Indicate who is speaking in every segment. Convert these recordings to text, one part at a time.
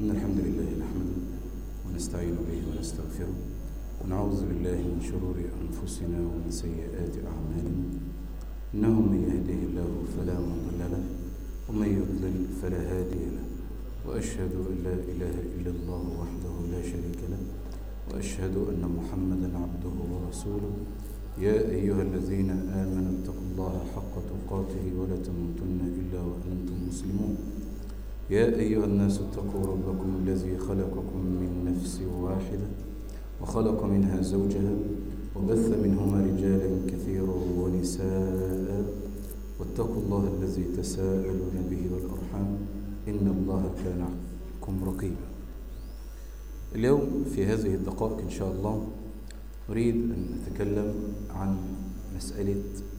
Speaker 1: إن الحمد لله نحمده ونستعين به ونستغفره ونعوذ بالله من شرور أنفسنا ومن سيئات أعمالنا إنه من يهده الله فلا مضل له ومن يضلل فلا هادي له وأشهد أن لا إله إلا الله وحده لا شريك له وأشهد أن محمدا عبده ورسوله يا أيها الذين آمنوا اتقوا الله حق تقاته ولا تموتن إلا وأنتم مسلمون يا أيها الناس اتقوا ربكم الذي خلقكم من نفس واحدة وخلق منها زوجها وبث منهما رجالا كثيرا ونساء واتقوا الله الذي تساءلون به والأرحام إن الله كان عليكم رقيبا اليوم في هذه الدقائق إن شاء الله أريد أن أتكلم عن مسألة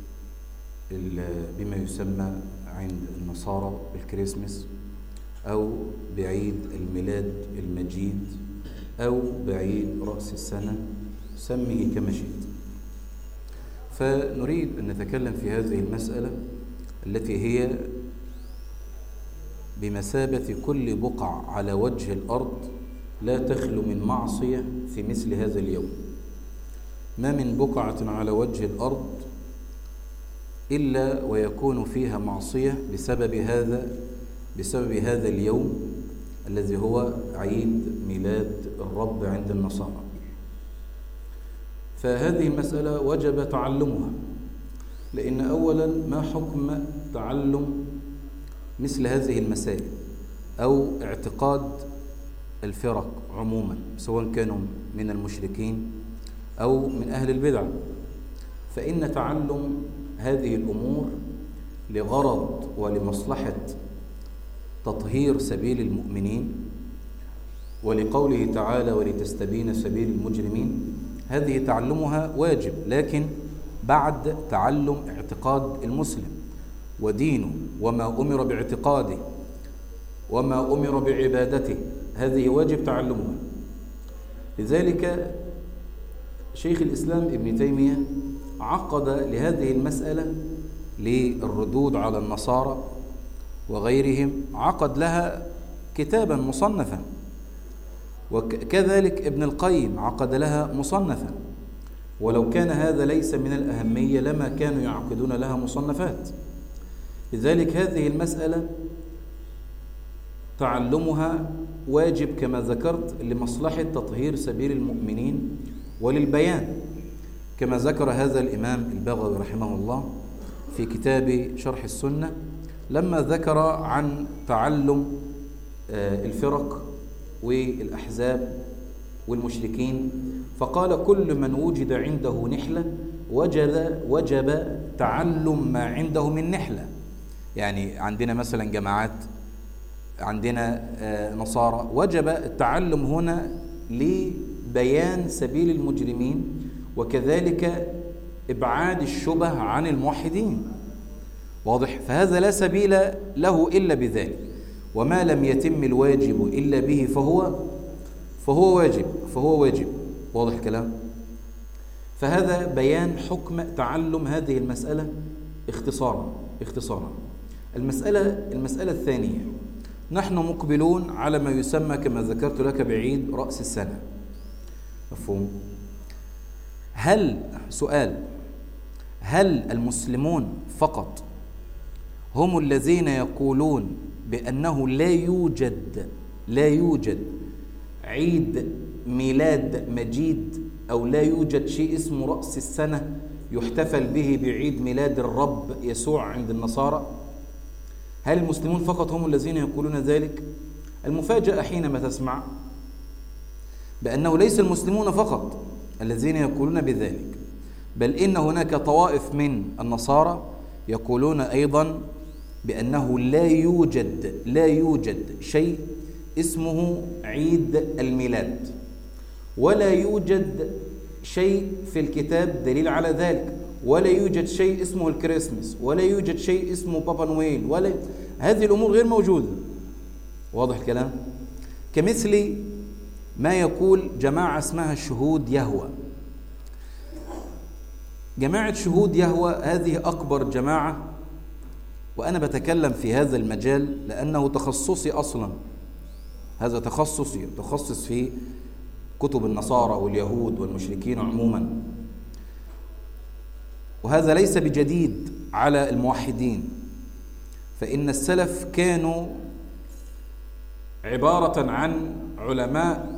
Speaker 1: بما يسمى عند النصارى بالكريسماس أو بعيد الميلاد المجيد أو بعيد رأس السنة سميه كما شئت فنريد أن نتكلم في هذه المسألة التي هي بمثابة كل بقع على وجه الأرض لا تخلو من معصية في مثل هذا اليوم ما من بقعة على وجه الأرض إلا ويكون فيها معصية بسبب هذا بسبب هذا اليوم الذي هو عيد ميلاد الرب عند النصارى فهذه المسألة وجب تعلمها لأن أولا ما حكم تعلم مثل هذه المسائل أو اعتقاد الفرق عموما سواء كانوا من المشركين أو من أهل البدع فإن تعلم هذه الأمور لغرض ولمصلحة تطهير سبيل المؤمنين ولقوله تعالى ولتستبين سبيل المجرمين هذه تعلمها واجب لكن بعد تعلم اعتقاد المسلم ودينه وما أمر باعتقاده وما أمر بعبادته هذه واجب تعلمها لذلك شيخ الإسلام ابن تيمية عقد لهذه المسألة للردود على النصارى وغيرهم عقد لها كتابا مصنفا وكذلك ابن القيم عقد لها مصنفا ولو كان هذا ليس من الأهمية لما كانوا يعقدون لها مصنفات لذلك هذه المسألة تعلمها واجب كما ذكرت لمصلحة تطهير سبيل المؤمنين وللبيان كما ذكر هذا الإمام البغوي رحمه الله في كتاب شرح السنة لما ذكر عن تعلم الفرق والأحزاب والمشركين فقال كل من وجد عنده نحلة وجد وجب تعلم ما عنده من نحلة يعني عندنا مثلا جماعات عندنا نصارى وجب التعلم هنا لبيان سبيل المجرمين وكذلك إبعاد الشبه عن الموحدين واضح فهذا لا سبيل له إلا بذلك وما لم يتم الواجب إلا به فهو فهو واجب فهو واجب واضح الكلام فهذا بيان حكم تعلم هذه المسألة اختصارا اختصارا المسألة المسألة الثانية نحن مقبلون على ما يسمى كما ذكرت لك بعيد رأس السنة مفهوم هل سؤال هل المسلمون فقط هم الذين يقولون بأنه لا يوجد لا يوجد عيد ميلاد مجيد أو لا يوجد شيء اسمه رأس السنة يحتفل به بعيد ميلاد الرب يسوع عند النصارى هل المسلمون فقط هم الذين يقولون ذلك المفاجأة حينما تسمع بأنه ليس المسلمون فقط الذين يقولون بذلك بل إن هناك طوائف من النصارى يقولون أيضا بأنه لا يوجد لا يوجد شيء اسمه عيد الميلاد ولا يوجد شيء في الكتاب دليل على ذلك ولا يوجد شيء اسمه الكريسماس ولا يوجد شيء اسمه بابا نويل ولا هذه الأمور غير موجودة واضح الكلام كمثل ما يقول جماعة اسمها شهود يهوى جماعة شهود يهوى هذه أكبر جماعة وأنا بتكلم في هذا المجال لأنه تخصصي أصلا هذا تخصص تخصص في كتب النصارى واليهود والمشركين عموما وهذا ليس بجديد على الموحدين فإن السلف كانوا عبارة عن علماء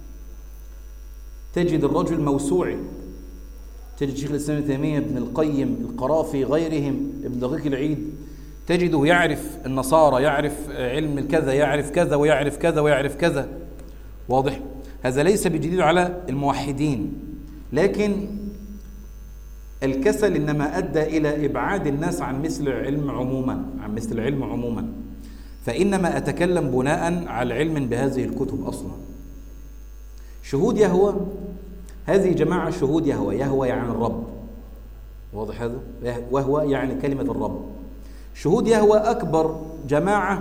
Speaker 1: تجد الرجل موسوعي تجد شيخ الإسلام ابن تيمية ابن القيم القرافي غيرهم ابن دقيق العيد تجده يعرف النصارى يعرف علم الكذا يعرف كذا ويعرف كذا ويعرف كذا واضح هذا ليس بجديد على الموحدين لكن الكسل إنما أدى إلى إبعاد الناس عن مثل العلم عموما عن مثل العلم عموما فإنما أتكلم بناء على علم بهذه الكتب أصلا شهود يهوى هذه جماعة شهود يهوى يهوى يعني الرب واضح هذا وهو يعني كلمة الرب شهود يهوى أكبر جماعة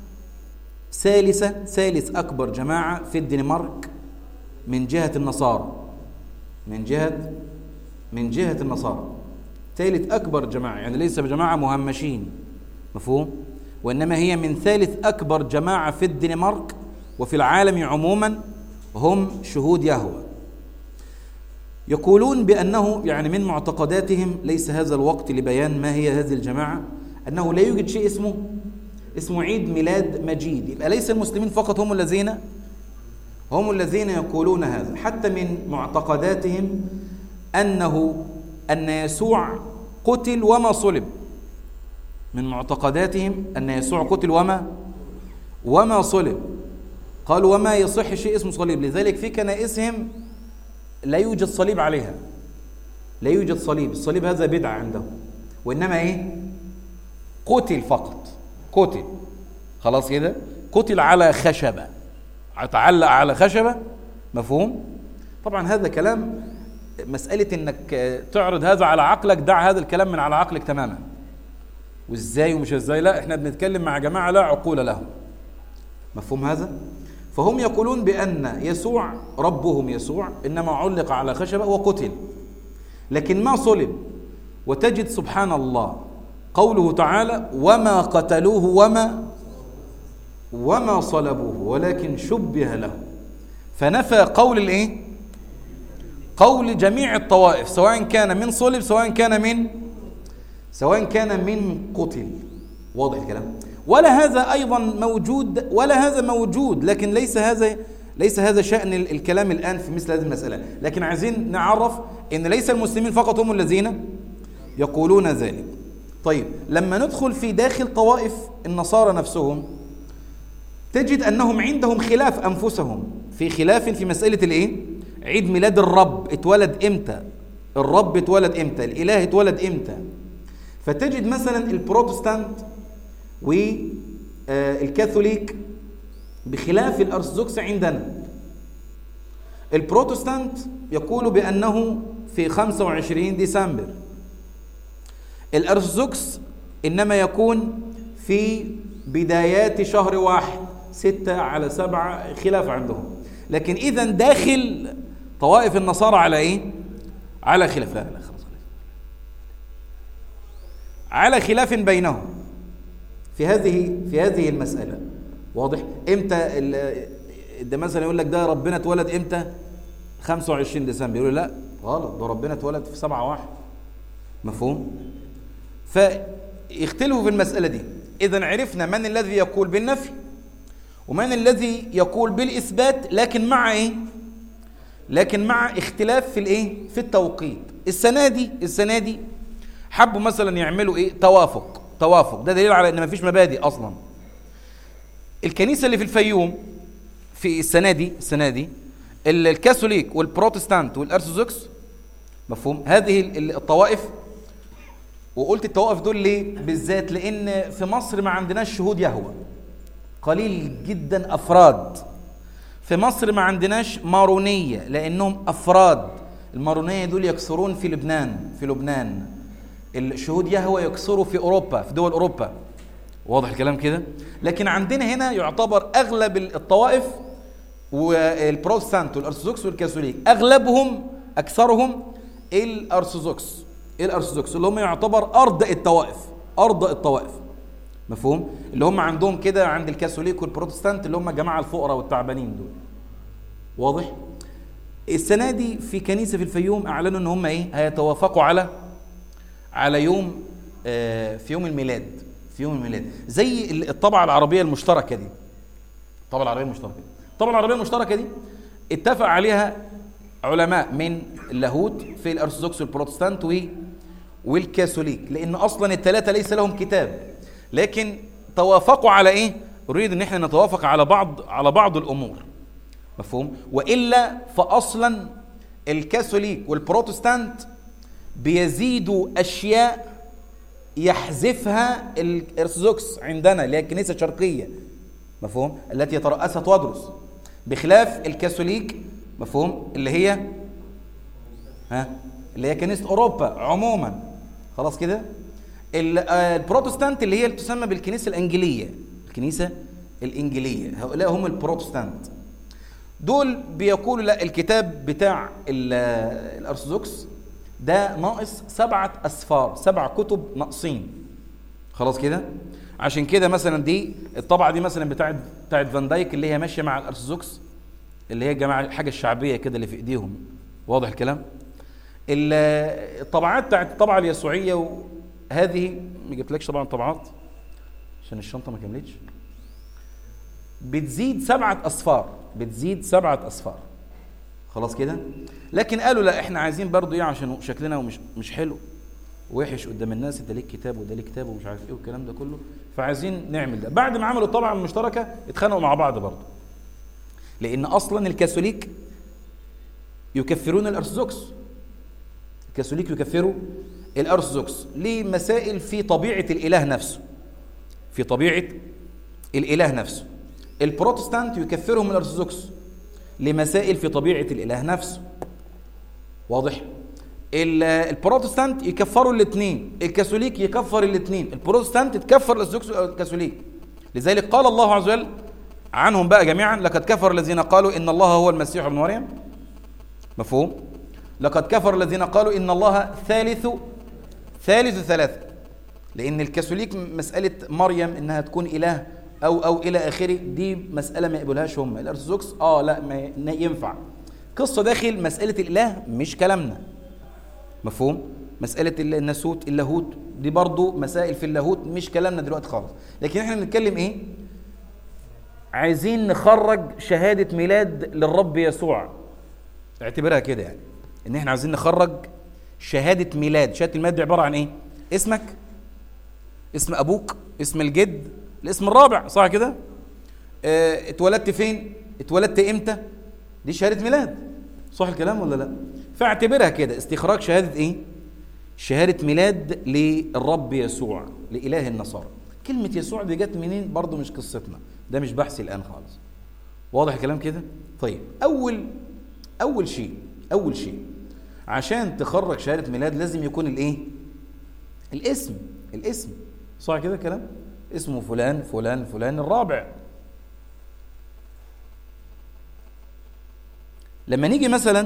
Speaker 1: ثالثة ثالث أكبر جماعة في الدنمارك من جهة النصارى من جهة من جهة النصارى ثالث أكبر جماعة يعني ليس بجماعة مهمشين مفهوم؟ وإنما هي من ثالث أكبر جماعة في الدنمارك وفي العالم عموما هم شهود يهوى يقولون بأنه يعني من معتقداتهم ليس هذا الوقت لبيان ما هي هذه الجماعة أنه لا يوجد شيء اسمه اسمه عيد ميلاد مجيد يبقى ليس المسلمين فقط هم الذين هم الذين يقولون هذا حتى من معتقداتهم أنه أن يسوع قتل وما صلب من معتقداتهم أن يسوع قتل وما وما صلب قالوا وما يصح شيء اسمه صليب لذلك في كنائسهم لا يوجد صليب عليها لا يوجد صليب الصليب هذا بدعة عندهم وإنما إيه قتل فقط قتل خلاص كده قتل على خشبة تعلق على خشبة مفهوم طبعا هذا كلام مسألة انك تعرض هذا على عقلك دع هذا الكلام من على عقلك تماما وازاي ومش ازاي لا احنا بنتكلم مع جماعة لا عقول لهم مفهوم هذا فهم يقولون بأن يسوع ربهم يسوع إنما علق على خشبة وقتل لكن ما صلب وتجد سبحان الله قوله تعالى وما قتلوه وما وما صلبوه ولكن شبه له فنفى قول الايه قول جميع الطوائف سواء كان من صلب سواء كان من سواء كان من قتل واضح الكلام ولا هذا ايضا موجود ولا هذا موجود لكن ليس هذا ليس هذا شأن الكلام الآن في مثل هذه المسألة لكن عايزين نعرف أن ليس المسلمين فقط هم الذين يقولون ذلك طيب لما ندخل في داخل طوائف النصارى نفسهم تجد أنهم عندهم خلاف أنفسهم في خلاف في مسألة الإيه؟ عيد ميلاد الرب اتولد إمتى الرب اتولد إمتى الإله اتولد إمتى فتجد مثلا البروتستانت والكاثوليك بخلاف الأرثوذكس عندنا البروتستانت يقول بأنه في 25 ديسمبر الأرثوذكس إنما يكون في بدايات شهر واحد ستة على سبعة خلاف عندهم لكن إذا داخل طوائف النصارى على إيه؟ على خلاف لا لا خلاص على خلاف بينهم في هذه في هذه المسألة واضح امتى ده مثلا يقول لك ده ربنا اتولد امتى 25 ديسمبر يقول لا غلط ده ربنا اتولد في 7 واحد مفهوم فيختلفوا في المسألة دي إذا عرفنا من الذي يقول بالنفي ومن الذي يقول بالإثبات لكن مع إيه لكن مع اختلاف في الإيه في التوقيت السنة دي السنة دي حبوا مثلا يعملوا إيه توافق توافق ده دليل على ان مفيش مبادئ اصلا الكنيسه اللي في الفيوم في السنه دي السنه دي الكاثوليك والبروتستانت والارثوذكس مفهوم هذه الطوائف وقلت الطوائف دول ليه بالذات لان في مصر ما عندناش شهود يهوه قليل جدا افراد في مصر ما عندناش مارونيه لانهم افراد المارونيه دول يكثرون في لبنان في لبنان الشهود يهوى يكثروا في اوروبا في دول اوروبا واضح الكلام كده لكن عندنا هنا يعتبر اغلب الطوائف والبروتستانت والارثوذكس والكاثوليك اغلبهم اكثرهم الارثوذكس الارثوذكس اللي هم يعتبر ارض الطوائف ارض الطوائف مفهوم اللي هم عندهم كده عند الكاثوليك والبروتستانت اللي هم الجماعه الفقراء والتعبانين دول واضح السنه دي في كنيسه في الفيوم اعلنوا ان هم ايه هيتوافقوا على على يوم آه في يوم الميلاد في يوم الميلاد زي الطبعه العربيه المشتركه دي الطبعه العربيه المشتركه دي الطبعه العربيه المشتركه دي اتفق عليها علماء من اللاهوت في الارثوذكس والبروتستانت و والكاثوليك لان اصلا الثلاثه ليس لهم كتاب لكن توافقوا على ايه اريد ان احنا نتوافق على بعض على بعض الامور مفهوم والا فاصلا الكاثوليك والبروتستانت بيزيدوا اشياء يحذفها الارثوذكس عندنا اللي هي الكنيسه الشرقيه مفهوم التي يترأسها تودرس بخلاف الكاثوليك مفهوم اللي هي ها اللي هي كنيسه اوروبا عموما خلاص كده البروتستانت اللي هي اللي تسمى بالكنيسه الانجيليه الكنيسه الانجيليه هؤلاء هم البروتستانت دول بيقولوا لا الكتاب بتاع الارثوذكس ده ناقص سبعة أسفار سبع كتب ناقصين خلاص كده عشان كده مثلا دي الطبعة دي مثلا بتاعت بتاعت فان دايك اللي هي ماشية مع الأرثوذكس اللي هي الجماعة الحاجة الشعبية كده اللي في إيديهم واضح الكلام الطبعات بتاعت الطبعة اليسوعية وهذه ما جبتلكش طبعا طبعات عشان الشنطة ما كملتش بتزيد سبعة أصفار بتزيد سبعة أصفار خلاص كده لكن قالوا لا احنا عايزين برضو ايه عشان شكلنا ومش مش حلو وحش قدام الناس انت ليك كتاب وده ليه كتاب ومش عارف ايه والكلام ده كله فعايزين نعمل ده بعد ما عملوا الطبعه المشتركه اتخانقوا مع بعض برضو لان اصلا الكاثوليك يكفرون الارثوذكس الكاثوليك يكفروا الارثوذكس لمسائل في طبيعه الاله نفسه في طبيعه الاله نفسه البروتستانت يكفرهم الارثوذكس لمسائل في طبيعه الاله نفسه واضح البروتستانت يكفروا الاثنين الكاثوليك يكفر الاثنين البروتستانت تكفر الارثوذكس والكاثوليك لذلك قال الله عز وجل عنهم بقى جميعا لقد كفر الذين قالوا ان الله هو المسيح ابن مريم مفهوم لقد كفر الذين قالوا ان الله ثالث ثالث ثلاثه لان الكاثوليك مساله مريم انها تكون اله او او الى اخره دي مساله ما يقبلهاش هم الارثوذكس اه لا ما ينفع قصه داخل مساله الاله مش كلامنا مفهوم مساله الناسوت اللاهوت دي برضو مسائل في اللاهوت مش كلامنا دلوقتي خالص لكن احنا بنتكلم ايه عايزين نخرج شهاده ميلاد للرب يسوع اعتبرها كده يعني ان احنا عايزين نخرج شهاده ميلاد شهاده الميلاد دي عباره عن ايه اسمك اسم ابوك اسم الجد الاسم الرابع صح كده اه اتولدت فين اتولدت امتى دي شهاده ميلاد صح الكلام ولا لا فاعتبرها كده استخراج شهاده ايه شهاده ميلاد للرب يسوع لاله النصارى كلمه يسوع دي جت منين برضو مش قصتنا ده مش بحثي الان خالص واضح الكلام كده طيب اول اول شيء اول شيء عشان تخرج شهاده ميلاد لازم يكون الايه الاسم الاسم صح كده كلام اسمه فلان فلان فلان الرابع لما نيجي مثلا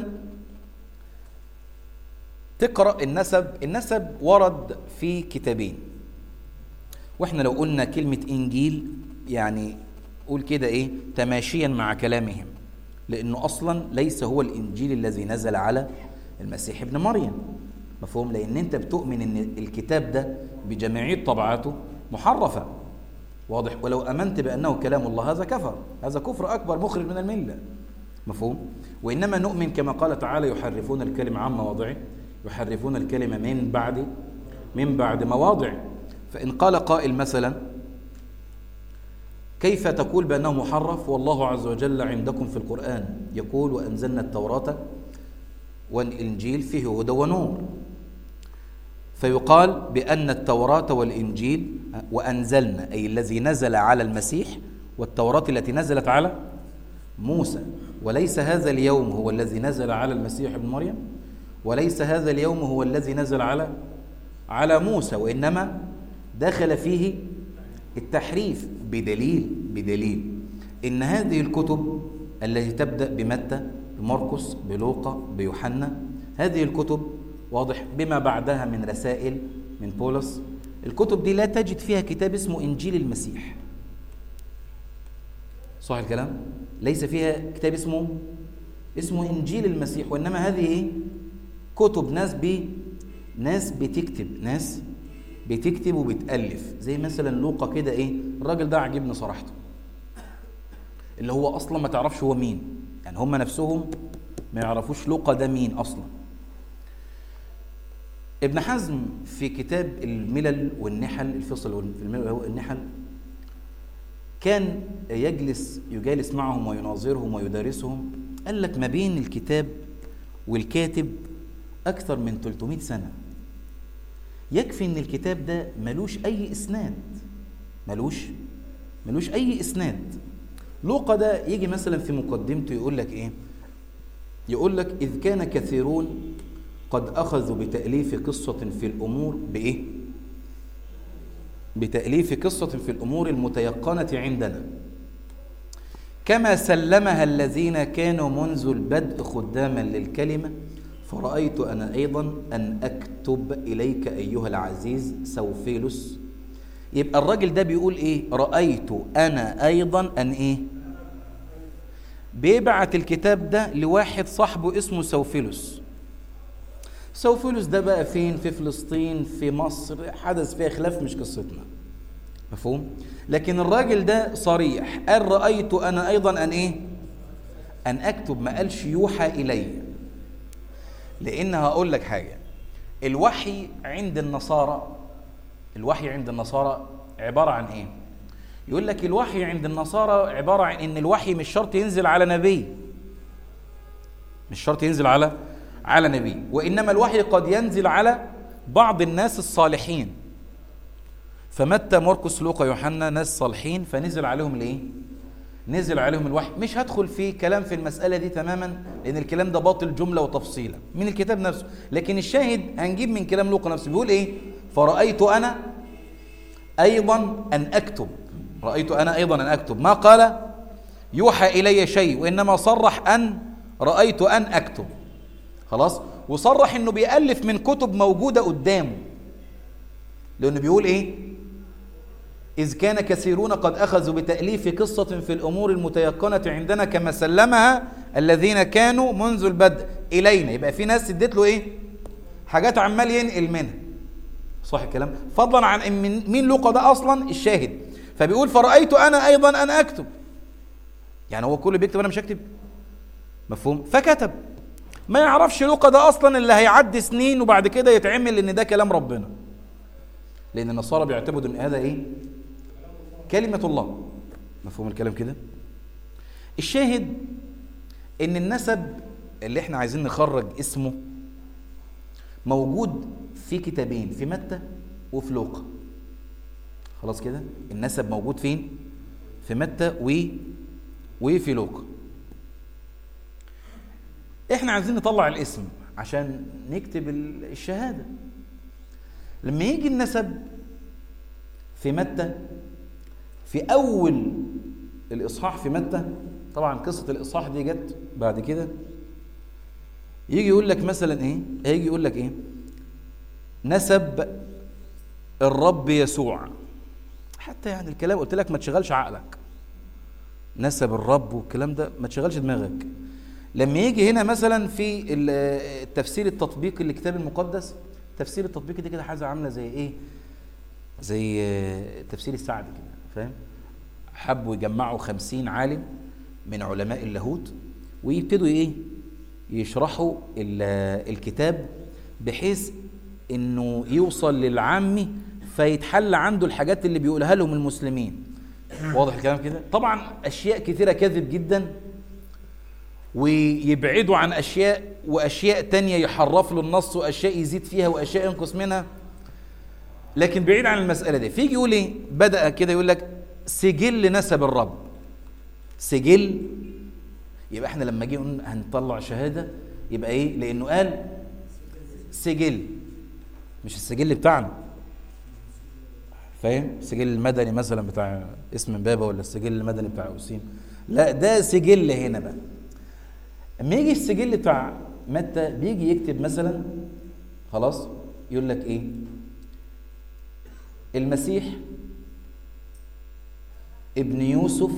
Speaker 1: تقرا النسب النسب ورد في كتابين واحنا لو قلنا كلمه انجيل يعني قول كده ايه تماشيا مع كلامهم لانه اصلا ليس هو الانجيل الذي نزل على المسيح ابن مريم مفهوم لان انت بتؤمن ان الكتاب ده بجميع طبعاته محرفه واضح ولو امنت بانه كلام الله هذا كفر هذا كفر اكبر مخرج من المله مفهوم وانما نؤمن كما قال تعالى يحرفون الكلمه عن مواضعه يحرفون الكلمه من بعد من بعد مواضعه فان قال قائل مثلا كيف تقول بانه محرف والله عز وجل عندكم في القران يقول وانزلنا التوراه والانجيل فيه هدى ونور فيقال بان التوراه والانجيل وانزلنا اي الذي نزل على المسيح والتوراه التي نزلت على موسى وليس هذا اليوم هو الذي نزل على المسيح ابن مريم وليس هذا اليوم هو الذي نزل على على موسى وانما دخل فيه التحريف بدليل بدليل ان هذه الكتب التي تبدا بمتى بمرقس بلوقا بيوحنا هذه الكتب واضح بما بعدها من رسائل من بولس الكتب دي لا تجد فيها كتاب اسمه إنجيل المسيح صح الكلام ليس فيها كتاب اسمه اسمه إنجيل المسيح وإنما هذه إيه؟ كتب ناس بي ناس بتكتب ناس بتكتب وبتألف زي مثلا لوقا كده إيه الراجل ده عجبني صراحته اللي هو أصلا ما تعرفش هو مين يعني هم نفسهم ما يعرفوش لوقا ده مين أصلا ابن حزم في كتاب الملل والنحل الفصل والنحل كان يجلس يجالس معهم ويناظرهم ويدارسهم قال لك ما بين الكتاب والكاتب أكثر من 300 سنة يكفي ان الكتاب ده ملوش اي اسناد ملوش ملوش اي اسناد لوقا ده يجي مثلا في مقدمته يقول لك ايه يقول لك اذ كان كثيرون قد اخذوا بتاليف قصه في الامور بايه بتاليف قصه في الامور المتيقنه عندنا كما سلمها الذين كانوا منذ البدء خداما للكلمه فرأيت أنا أيضا أن أكتب إليك أيها العزيز سوفيلوس يبقى الراجل ده بيقول إيه رأيت أنا أيضا أن إيه بيبعت الكتاب ده لواحد صاحبه اسمه سوفيلوس سوفيلوس ده بقى فين في فلسطين في مصر حدث فيها خلاف مش قصتنا مفهوم لكن الراجل ده صريح قال رأيت أنا أيضا أن إيه أن أكتب ما قالش يوحى إلي لان هقول لك حاجه الوحي عند النصارى الوحي عند النصارى عباره عن ايه يقول لك الوحي عند النصارى عباره عن ان الوحي مش شرط ينزل على نبي مش شرط ينزل على على نبي وانما الوحي قد ينزل على بعض الناس الصالحين فمتى مرقس لوقا يوحنا ناس صالحين فنزل عليهم الايه نزل عليهم الوحي مش هدخل في كلام في المسألة دي تماما لأن الكلام ده باطل جملة وتفصيلا من الكتاب نفسه لكن الشاهد هنجيب من كلام لوقا نفسه بيقول إيه فرأيت أنا أيضا أن أكتب رأيت أنا أيضا أن أكتب ما قال يوحى إلي شيء وإنما صرح أن رأيت أن أكتب خلاص وصرح أنه بيألف من كتب موجودة قدامه لأنه بيقول إيه إذ كان كثيرون قد أخذوا بتأليف قصة في الأمور المتيقنة عندنا كما سلمها الذين كانوا منذ البدء إلينا يبقى في ناس اديت له إيه حاجات عمال ينقل منها صح الكلام فضلا عن إن مين لوقا ده أصلا الشاهد فبيقول فرأيت أنا أيضا أن أكتب يعني هو كله بيكتب أنا مش هكتب مفهوم فكتب ما يعرفش لوقا ده أصلا اللي هيعدي سنين وبعد كده يتعمل إن ده كلام ربنا لأن النصارى بيعتمدوا إن هذا إيه كلمة الله مفهوم الكلام كده الشاهد ان النسب اللي احنا عايزين نخرج اسمه موجود في كتابين في متى وفي لوقا خلاص كده النسب موجود فين في متى و وفي لوقا احنا عايزين نطلع الاسم عشان نكتب الشهاده لما يجي النسب في متى في أول الإصحاح في متى طبعا قصة الإصحاح دي جت بعد كده يجي يقول لك مثلا إيه هيجي يقول لك إيه نسب الرب يسوع حتى يعني الكلام قلت لك ما تشغلش عقلك نسب الرب والكلام ده ما تشغلش دماغك لما يجي هنا مثلا في التفسير التطبيقي للكتاب المقدس تفسير التطبيقي دي كده حاجه عامله زي ايه زي تفسير السعد كده فاهم حبوا يجمعوا خمسين عالم من علماء اللاهوت ويبتدوا ايه يشرحوا الكتاب بحيث انه يوصل للعامي فيتحل عنده الحاجات اللي بيقولها لهم المسلمين واضح الكلام كده طبعا اشياء كثيره كذب جدا ويبعدوا عن اشياء واشياء تانية يحرف له النص واشياء يزيد فيها واشياء ينقص منها لكن بعيد عن المسألة دي فيجي يقول ايه بدأ كده يقول لك سجل نسب الرب سجل يبقى احنا لما جه هنطلع شهادة يبقى ايه لانه قال سجل مش السجل بتاعنا فاهم السجل المدني مثلا بتاع اسم بابا ولا السجل المدني بتاع اوسيم لا ده سجل هنا بقى اما يجي السجل بتاع متى بيجي يكتب مثلا خلاص يقول لك ايه المسيح ابن يوسف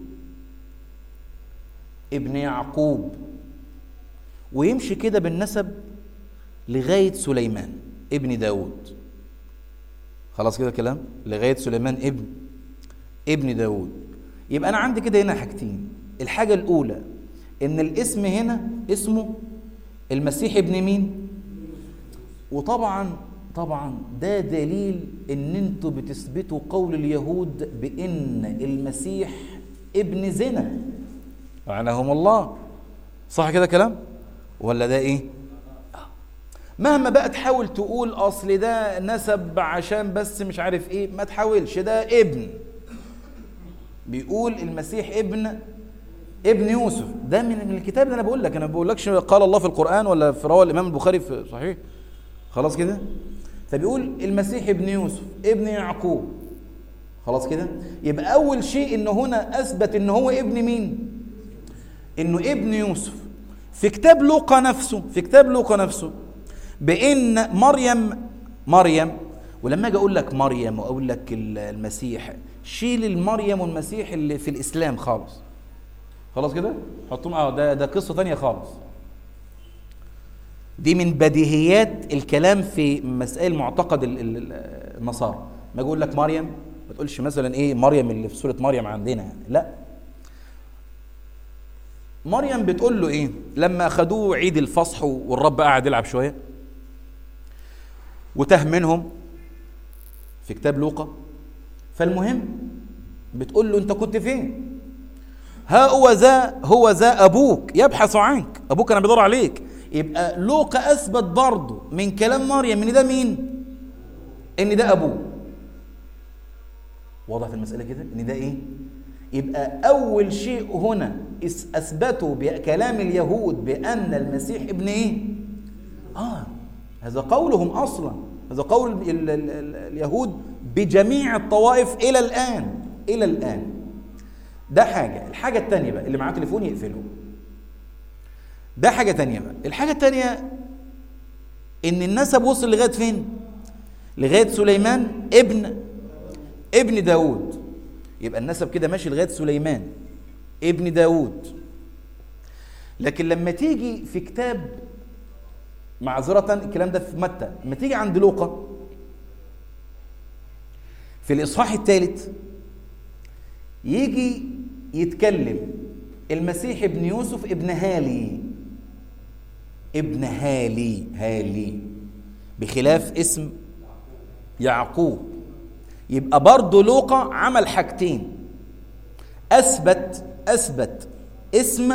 Speaker 1: ابن يعقوب ويمشي كده بالنسب لغاية سليمان ابن داود خلاص كده كلام لغاية سليمان ابن ابن داود يبقى أنا عندي كده هنا حاجتين الحاجة الأولى إن الاسم هنا اسمه المسيح ابن مين وطبعا طبعا ده دليل ان انتوا بتثبتوا قول اليهود بان المسيح ابن زنا لعنهم الله صح كده كلام ولا ده ايه مهما بقى تحاول تقول اصل ده نسب عشان بس مش عارف ايه ما تحاولش ده ابن بيقول المسيح ابن ابن يوسف ده من من الكتاب اللي انا بقول لك انا ما بقولكش قال الله في القران ولا في رواه الامام البخاري في صحيح خلاص كده فبيقول المسيح ابن يوسف ابن يعقوب خلاص كده يبقى اول شيء انه هنا اثبت ان هو ابن مين انه ابن يوسف في كتاب لوقا نفسه في كتاب لوقا نفسه بان مريم مريم ولما اجي اقول لك مريم واقول لك المسيح شيل المريم والمسيح اللي في الاسلام خالص خلاص كده حطهم اه ده ده قصه ثانيه خالص دي من بديهيات الكلام في مسائل معتقد النصارى ما اقول لك مريم ما تقولش مثلا ايه مريم اللي في سوره مريم عندنا يعني لا مريم بتقول له ايه لما اخذوه عيد الفصح والرب قاعد يلعب شويه وتاه منهم في كتاب لوقا فالمهم بتقول له انت كنت فين ها هو ذا هو ذا ابوك يبحث عنك ابوك انا بيدور عليك يبقى لوقا اثبت برضه من كلام مريم ان ده مين ان ده ابوه واضح في المساله كده ان ده ايه يبقى اول شيء هنا اثبتوا بكلام اليهود بان المسيح ابن ايه اه هذا قولهم اصلا هذا قول ال ال ال اليهود بجميع الطوائف الى الان الى الان ده حاجه الحاجه الثانيه بقى اللي معاه تليفون يقفله ده حاجة تانية بقى الحاجة التانية إن النسب وصل لغاية فين؟ لغاية سليمان ابن ابن داود يبقى النسب كده ماشي لغاية سليمان ابن داود لكن لما تيجي في كتاب معذرة الكلام ده في متى لما تيجي عند لوقا في الإصحاح الثالث يجي يتكلم المسيح ابن يوسف ابن هالي ابن هالي هالي بخلاف اسم يعقوب يبقى برضه لوقا عمل حاجتين اثبت اثبت اسم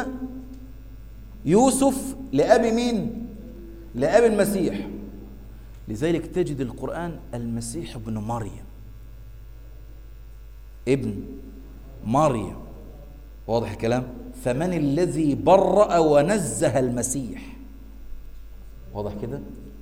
Speaker 1: يوسف لابي مين لابي المسيح لذلك تجد القران المسيح ابن مريم ابن مريم واضح الكلام فمن الذي برأ ونزه المسيح واضح كده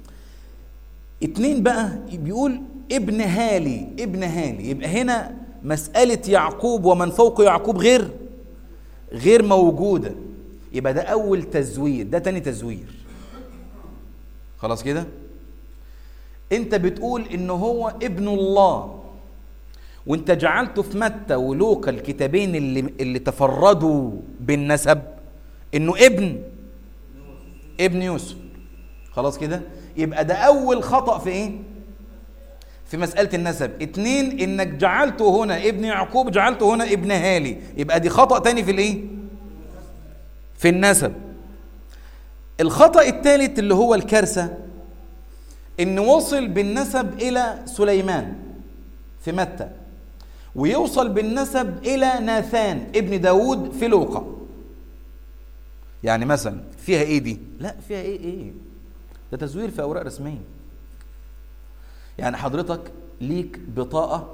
Speaker 1: اتنين بقى بيقول ابن هالي ابن هالي يبقى هنا مسألة يعقوب ومن فوق يعقوب غير غير موجودة يبقى ده أول تزوير ده تاني تزوير خلاص كده انت بتقول ان هو ابن الله وانت جعلته في متى ولوقا الكتابين اللي اللي تفردوا بالنسب انه ابن ابن يوسف خلاص كده يبقى ده اول خطأ في ايه في مسألة النسب اتنين انك جعلته هنا ابن يعقوب جعلته هنا ابن هالي يبقى دي خطأ تاني في الايه في النسب الخطأ الثالث اللي هو الكارثة ان وصل بالنسب الى سليمان في متى ويوصل بالنسب الى ناثان ابن داود في لوقا يعني مثلا فيها ايه دي لا فيها ايه ايه ده تزوير في اوراق رسميه يعني حضرتك ليك بطاقه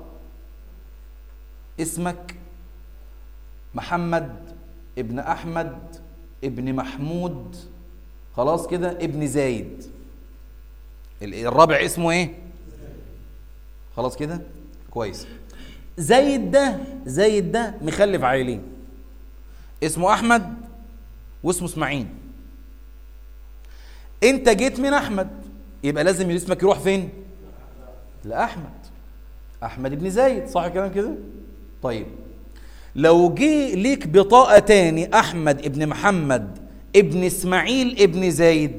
Speaker 1: اسمك محمد ابن احمد ابن محمود خلاص كده ابن زايد الرابع اسمه ايه خلاص كده كويس زايد ده زايد ده مخلف عائلين اسمه احمد واسمه اسماعيل انت جيت من احمد يبقى لازم اسمك يروح فين لاحمد احمد بن زايد صح الكلام كده طيب لو جه ليك بطاقه تاني احمد ابن محمد ابن اسماعيل ابن زايد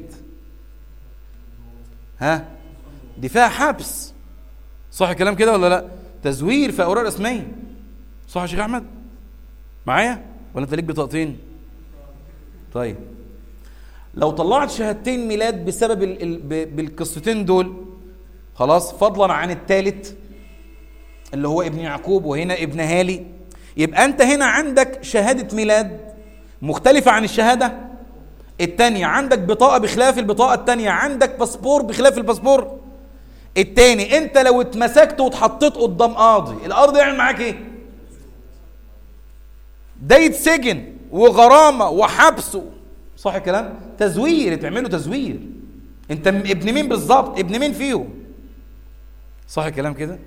Speaker 1: ها دي فيها حبس صح الكلام كده ولا لا تزوير في اوراق رسميه صح يا شيخ احمد معايا ولا انت ليك بطاقتين طيب لو طلعت شهادتين ميلاد بسبب ال ال ب- بالقصتين دول خلاص فضلا عن الثالث اللي هو ابن يعقوب وهنا ابن هالي يبقى انت هنا عندك شهاده ميلاد مختلفه عن الشهاده التانية عندك بطاقة بخلاف البطاقة التانية عندك باسبور بخلاف الباسبور التاني انت لو اتمسكت واتحطيت قدام قاضي القاضي يعمل معاك ايه ده يتسجن وغرامة وحبس صح الكلام تزوير تعمله تزوير انت م- ابن مين بالظبط ابن مين فيهم صح الكلام كده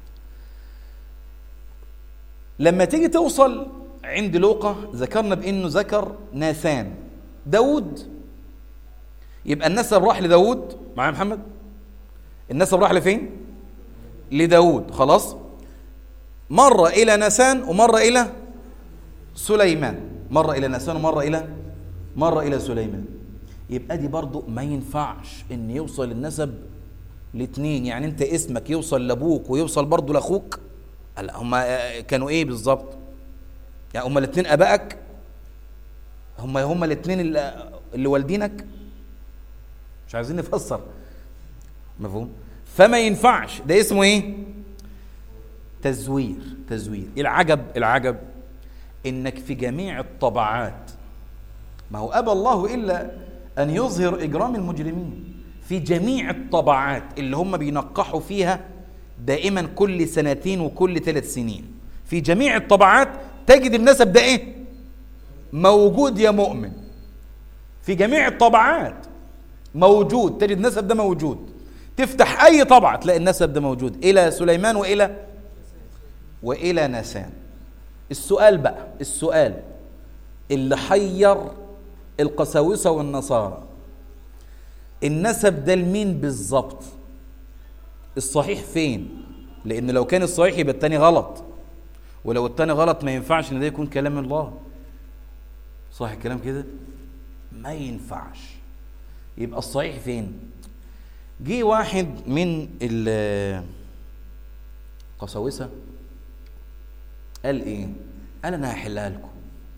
Speaker 1: لما تيجي توصل عند لوقا ذكرنا بانه ذكر ناسان داود يبقى النسب راح لداود معايا يا محمد النسب راح لفين لداود خلاص مرة إلى نسان ومرة إلى سليمان مرة إلى نسان ومرة إلى مرة إلى سليمان يبقى دي برضو ما ينفعش إن يوصل النسب لاتنين يعني أنت اسمك يوصل لأبوك ويوصل برضو لأخوك لا هما كانوا إيه بالظبط يعني هما الاتنين أبائك هما هما الاتنين اللي, اللي والدينك مش عايزين نفسر مفهوم فما ينفعش ده اسمه ايه تزوير تزوير العجب العجب انك في جميع الطبعات ما هو ابى الله الا ان يظهر اجرام المجرمين في جميع الطبعات اللي هم بينقحوا فيها دائما كل سنتين وكل ثلاث سنين في جميع الطبعات تجد النسب ده ايه موجود يا مؤمن في جميع الطبعات موجود تجد النسب ده موجود تفتح اي طبعه تلاقي النسب ده موجود الى سليمان والى والى نسان السؤال بقى السؤال اللي حير القساوسه والنصارى النسب ده لمين بالظبط الصحيح فين لان لو كان الصحيح يبقى التاني غلط ولو التاني غلط ما ينفعش ان ده يكون كلام الله صح الكلام كده ما ينفعش يبقى الصحيح فين جه واحد من ال- القساوسه قال ايه قال انا هحلها لكم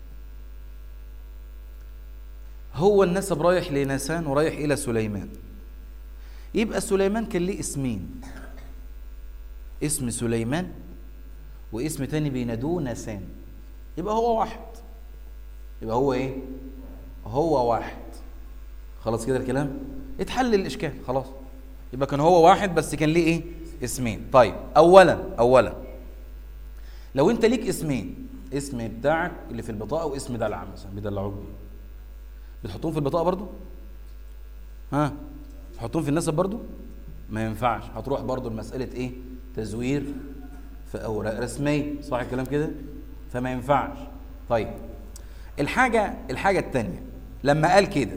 Speaker 1: هو النسب رايح لناسان ورايح الى سليمان يبقى سليمان كان ليه اسمين اسم سليمان واسم تاني بينادوه ناسان يبقى هو واحد يبقى هو ايه هو واحد خلاص كده الكلام اتحل الاشكال خلاص يبقى كان هو واحد بس كان ليه ايه اسمين طيب اولا اولا لو انت ليك اسمين اسم بتاعك اللي في البطاقه واسم دلع مثلا بيدلعوك بيه بتحطهم في البطاقه برضو ها تحطهم في النسب برضو ما ينفعش هتروح برضو لمساله ايه تزوير في اوراق رسميه صح الكلام كده فما ينفعش طيب الحاجه الحاجه الثانيه لما قال كده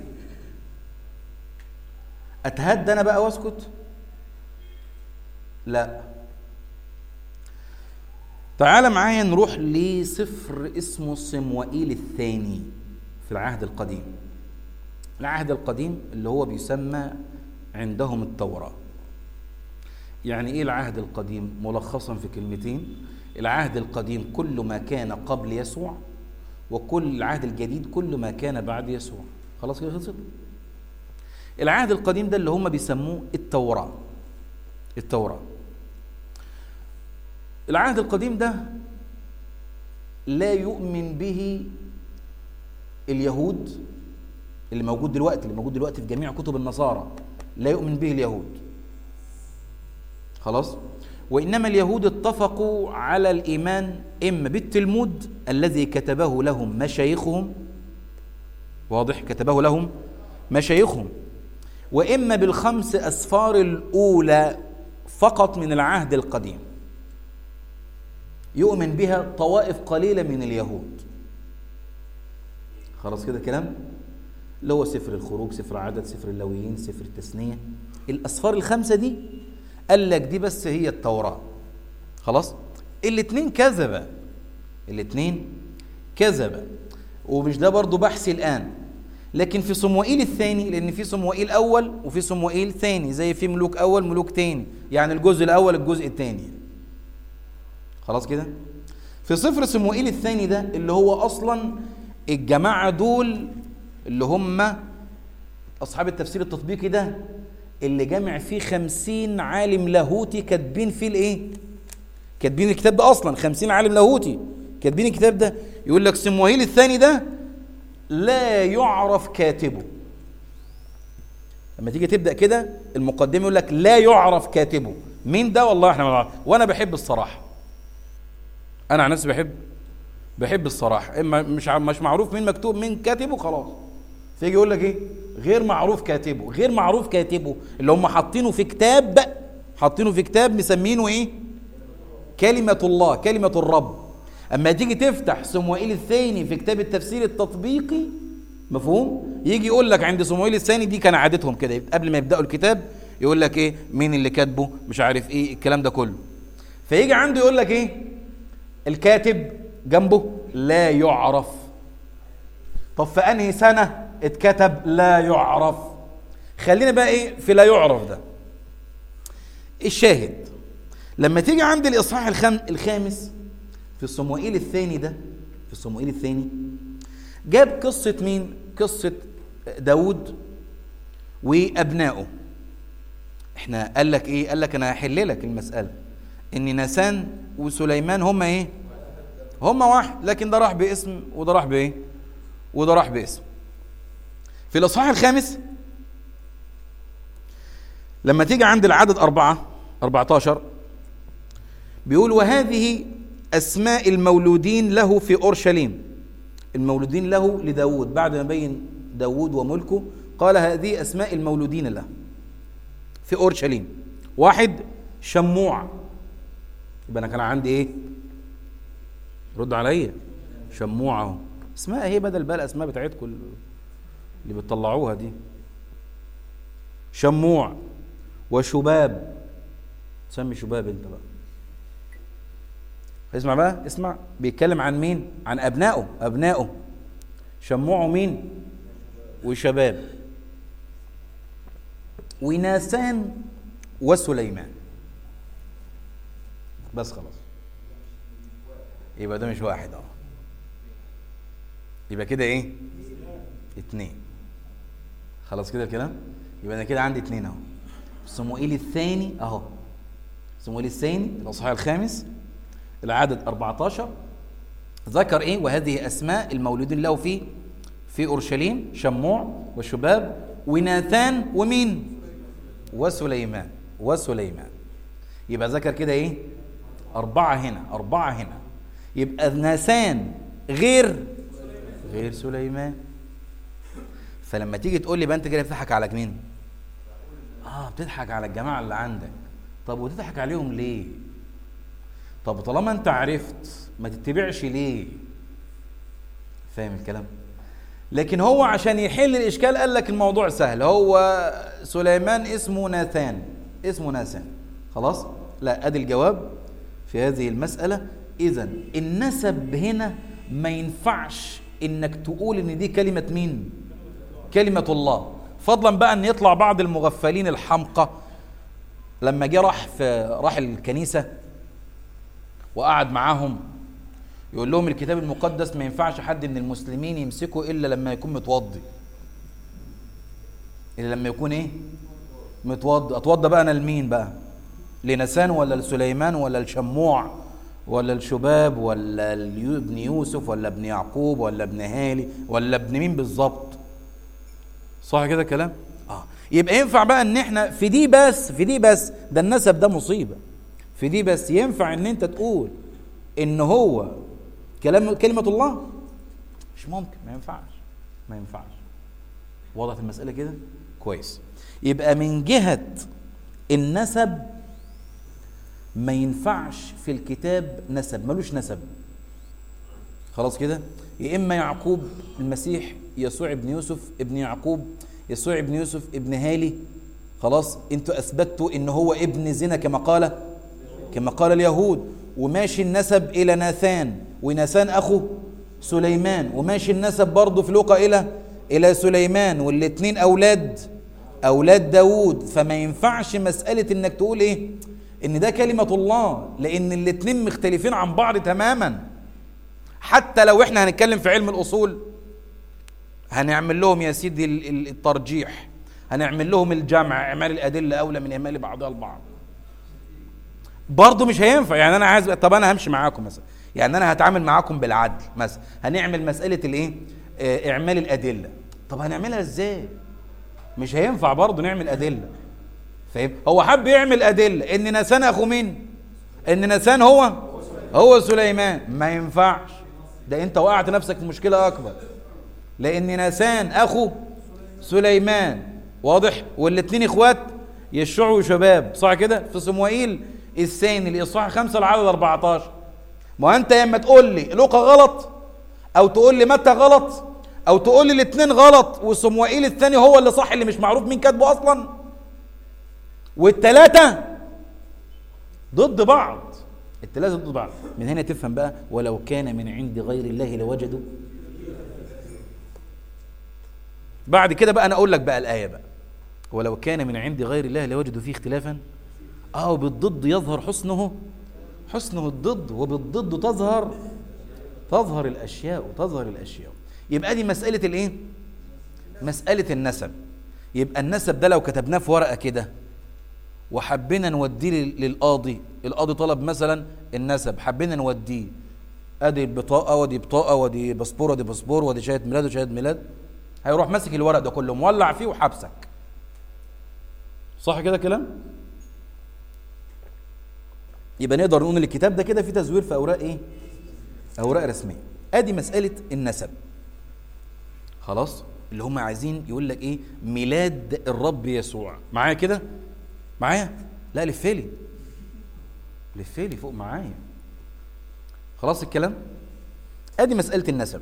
Speaker 1: اتهدى انا بقى واسكت لا تعال معايا نروح لسفر اسمه صموئيل الثاني في العهد القديم العهد القديم اللي هو بيسمى عندهم التوراة يعني ايه العهد القديم ملخصا في كلمتين العهد القديم كل ما كان قبل يسوع وكل العهد الجديد كل ما كان بعد يسوع خلاص كده خلصت العهد القديم ده اللي هم بيسموه التوراة التوراة العهد القديم ده لا يؤمن به اليهود اللي موجود دلوقتي اللي موجود دلوقتي في جميع كتب النصارى لا يؤمن به اليهود خلاص وإنما اليهود اتفقوا على الإيمان إما بالتلمود الذي كتبه لهم مشايخهم واضح كتبه لهم مشايخهم وإما بالخمس أسفار الأولى فقط من العهد القديم يؤمن بها طوائف قليلة من اليهود خلاص كده كلام اللي هو سفر الخروج سفر عدد سفر اللويين سفر التثنية الأسفار الخمسة دي قال لك دي بس هي التوراة خلاص الاتنين كذبة الاتنين كذبة ومش ده برضو بحثي الآن لكن في صموئيل الثاني لأن في صموئيل أول وفي صموئيل ثاني زي في ملوك أول ملوك تاني يعني الجزء الأول الجزء الثاني خلاص كده في صفر صموئيل الثاني ده اللي هو أصلا الجماعة دول اللي هم أصحاب التفسير التطبيقي ده اللي جمع فيه خمسين عالم لاهوتي كاتبين فيه الإيه؟ كاتبين الكتاب ده أصلا خمسين عالم لاهوتي كاتبين الكتاب ده يقول لك صموئيل الثاني ده لا يعرف كاتبه لما تيجي تبدا كده المقدمه يقول لك لا يعرف كاتبه مين ده والله احنا ما نعرف وانا بحب الصراحه انا عن نفسي بحب بحب الصراحه اما مش مش معروف مين مكتوب مين كاتبه خلاص فيجي يقول لك ايه غير معروف كاتبه غير معروف كاتبه اللي هم حاطينه في كتاب حاطينه في كتاب مسمينه ايه كلمه الله كلمه الرب اما تيجي تفتح صموئيل الثاني في كتاب التفسير التطبيقي مفهوم يجي يقول لك عند صموئيل الثاني دي كان عادتهم كده قبل ما يبداوا الكتاب يقول لك ايه مين اللي كاتبه مش عارف ايه الكلام ده كله فيجي عنده يقول لك ايه الكاتب جنبه لا يعرف طب في انهي سنه اتكتب لا يعرف خلينا بقى ايه في لا يعرف ده الشاهد لما تيجي عند الاصحاح الخام الخامس في صموئيل الثاني ده في صموئيل الثاني جاب قصة مين؟ قصة داود وأبنائه احنا قال لك ايه؟ قال لك انا هحل لك المسألة ان ناسان وسليمان هما ايه؟ هما واحد لكن ده راح باسم وده راح بايه؟ وده راح باسم في الإصحاح الخامس لما تيجي عند العدد أربعة 14 بيقول وهذه أسماء المولودين له في أورشليم المولودين له لداود بعد ما بين داود وملكه قال هذه أسماء المولودين له في أورشليم واحد شموع يبقى أنا كان عندي إيه رد عليا شموع اهو اسمها ايه بدل بقى الاسماء بتاعتكم اللي بتطلعوها دي شموع وشباب تسمي شباب انت بقى اسمع بقى اسمع بيتكلم عن مين عن ابنائه ابنائه شموع مين وشباب وناسان وسليمان بس خلاص يبقى ده مش واحد اه يبقى كده ايه اتنين خلاص كده الكلام يبقى انا كده عندي اتنين اهو صموئيل الثاني اهو صموئيل الثاني الاصحاح الخامس العدد 14 ذكر ايه وهذه اسماء المولودين له في في اورشليم شموع وشباب وناثان ومين وسليمان وسليمان يبقى ذكر كده ايه أربعة هنا أربعة هنا يبقى ناسان غير غير سليمان فلما تيجي تقول لي بقى انت كده بتضحك على مين؟ اه بتضحك على الجماعه اللي عندك طب وتضحك عليهم ليه؟ طب طالما انت عرفت ما تتبعش ليه؟ فاهم الكلام؟ لكن هو عشان يحل الاشكال قال لك الموضوع سهل هو سليمان اسمه ناثان اسمه ناثان خلاص؟ لا ادي الجواب في هذه المساله اذا النسب هنا ما ينفعش انك تقول ان دي كلمه مين كلمه الله فضلا بقى ان يطلع بعض المغفلين الحمقى لما جه راح في راح الكنيسه وقعد معاهم يقول لهم الكتاب المقدس ما ينفعش حد من المسلمين يمسكه الا لما يكون متوضي الا لما يكون ايه متوضي اتوضى بقى انا لمين بقى لنسان ولا لسليمان ولا لشموع ولا الشباب ولا ابن يوسف ولا ابن يعقوب ولا ابن هالي ولا ابن مين بالظبط صح كده كلام اه يبقى ينفع بقى ان احنا في دي بس في دي بس ده النسب ده مصيبه في دي بس ينفع ان انت تقول ان هو كلام كلمه الله مش ممكن ما ينفعش ما ينفعش وضحت المساله كده كويس يبقى من جهه النسب ما ينفعش في الكتاب نسب ملوش نسب خلاص كده يا اما يعقوب المسيح يسوع ابن يوسف ابن يعقوب يسوع ابن يوسف ابن هالي خلاص انتوا اثبتوا ان هو ابن زنا كما قال كما قال اليهود وماشي النسب إلى ناثان وناثان أخو سليمان وماشي النسب برضه في لوقا إلى إلى سليمان والاتنين أولاد أولاد داوود فما ينفعش مسألة إنك تقول إيه إن ده كلمة الله لأن الاتنين مختلفين عن بعض تماما حتى لو إحنا هنتكلم في علم الأصول هنعمل لهم يا سيدي الترجيح هنعمل لهم الجمع اعمال الادله اولى من اعمال بعضها البعض برضه مش هينفع يعني انا عايز طب انا همشي معاكم مثلا يعني انا هتعامل معاكم بالعدل مثلا هنعمل مساله الايه آه، اعمال الادله طب هنعملها ازاي مش هينفع برضه نعمل ادله فاهم هو حب يعمل ادله ان نسان اخو مين ان نسان هو هو سليمان ما ينفعش ده انت وقعت نفسك في مشكله اكبر لان نسان اخو سليمان واضح والاثنين اخوات يشعوا شباب صح كده في صموئيل الثاني الاصحاح 5 العدد 14 ما انت يا اما تقول لي لوقا غلط او تقول لي متى غلط او تقول لي الاثنين غلط وصموئيل الثاني هو اللي صح اللي مش معروف مين كاتبه اصلا والثلاثه ضد بعض الثلاثه ضد بعض من هنا تفهم بقى ولو كان من عند غير الله لوجدوا بعد كده بقى انا اقول لك بقى الايه بقى ولو كان من عند غير الله لوجدوا فيه اختلافا اه بالضد يظهر حسنه حسنه الضد وبالضد تظهر تظهر الاشياء وتظهر الاشياء يبقى دي مساله الايه مساله النسب يبقى النسب ده لو كتبناه في ورقه كده وحبينا نوديه للقاضي القاضي طلب مثلا النسب حبينا نوديه ادي بطاقه ودي بطاقه ودي باسبور ودي باسبور ودي شهاده ميلاد وشهاده ميلاد هيروح ماسك الورق ده كله مولع فيه وحبسك صح كده كلام يبقى نقدر نقول ان الكتاب ده كده فيه تزوير في اوراق ايه اوراق رسميه ادي مساله النسب خلاص اللي هم عايزين يقول لك ايه ميلاد الرب يسوع معايا كده معايا لا لفلي لفلي فوق معايا خلاص الكلام ادي مساله النسب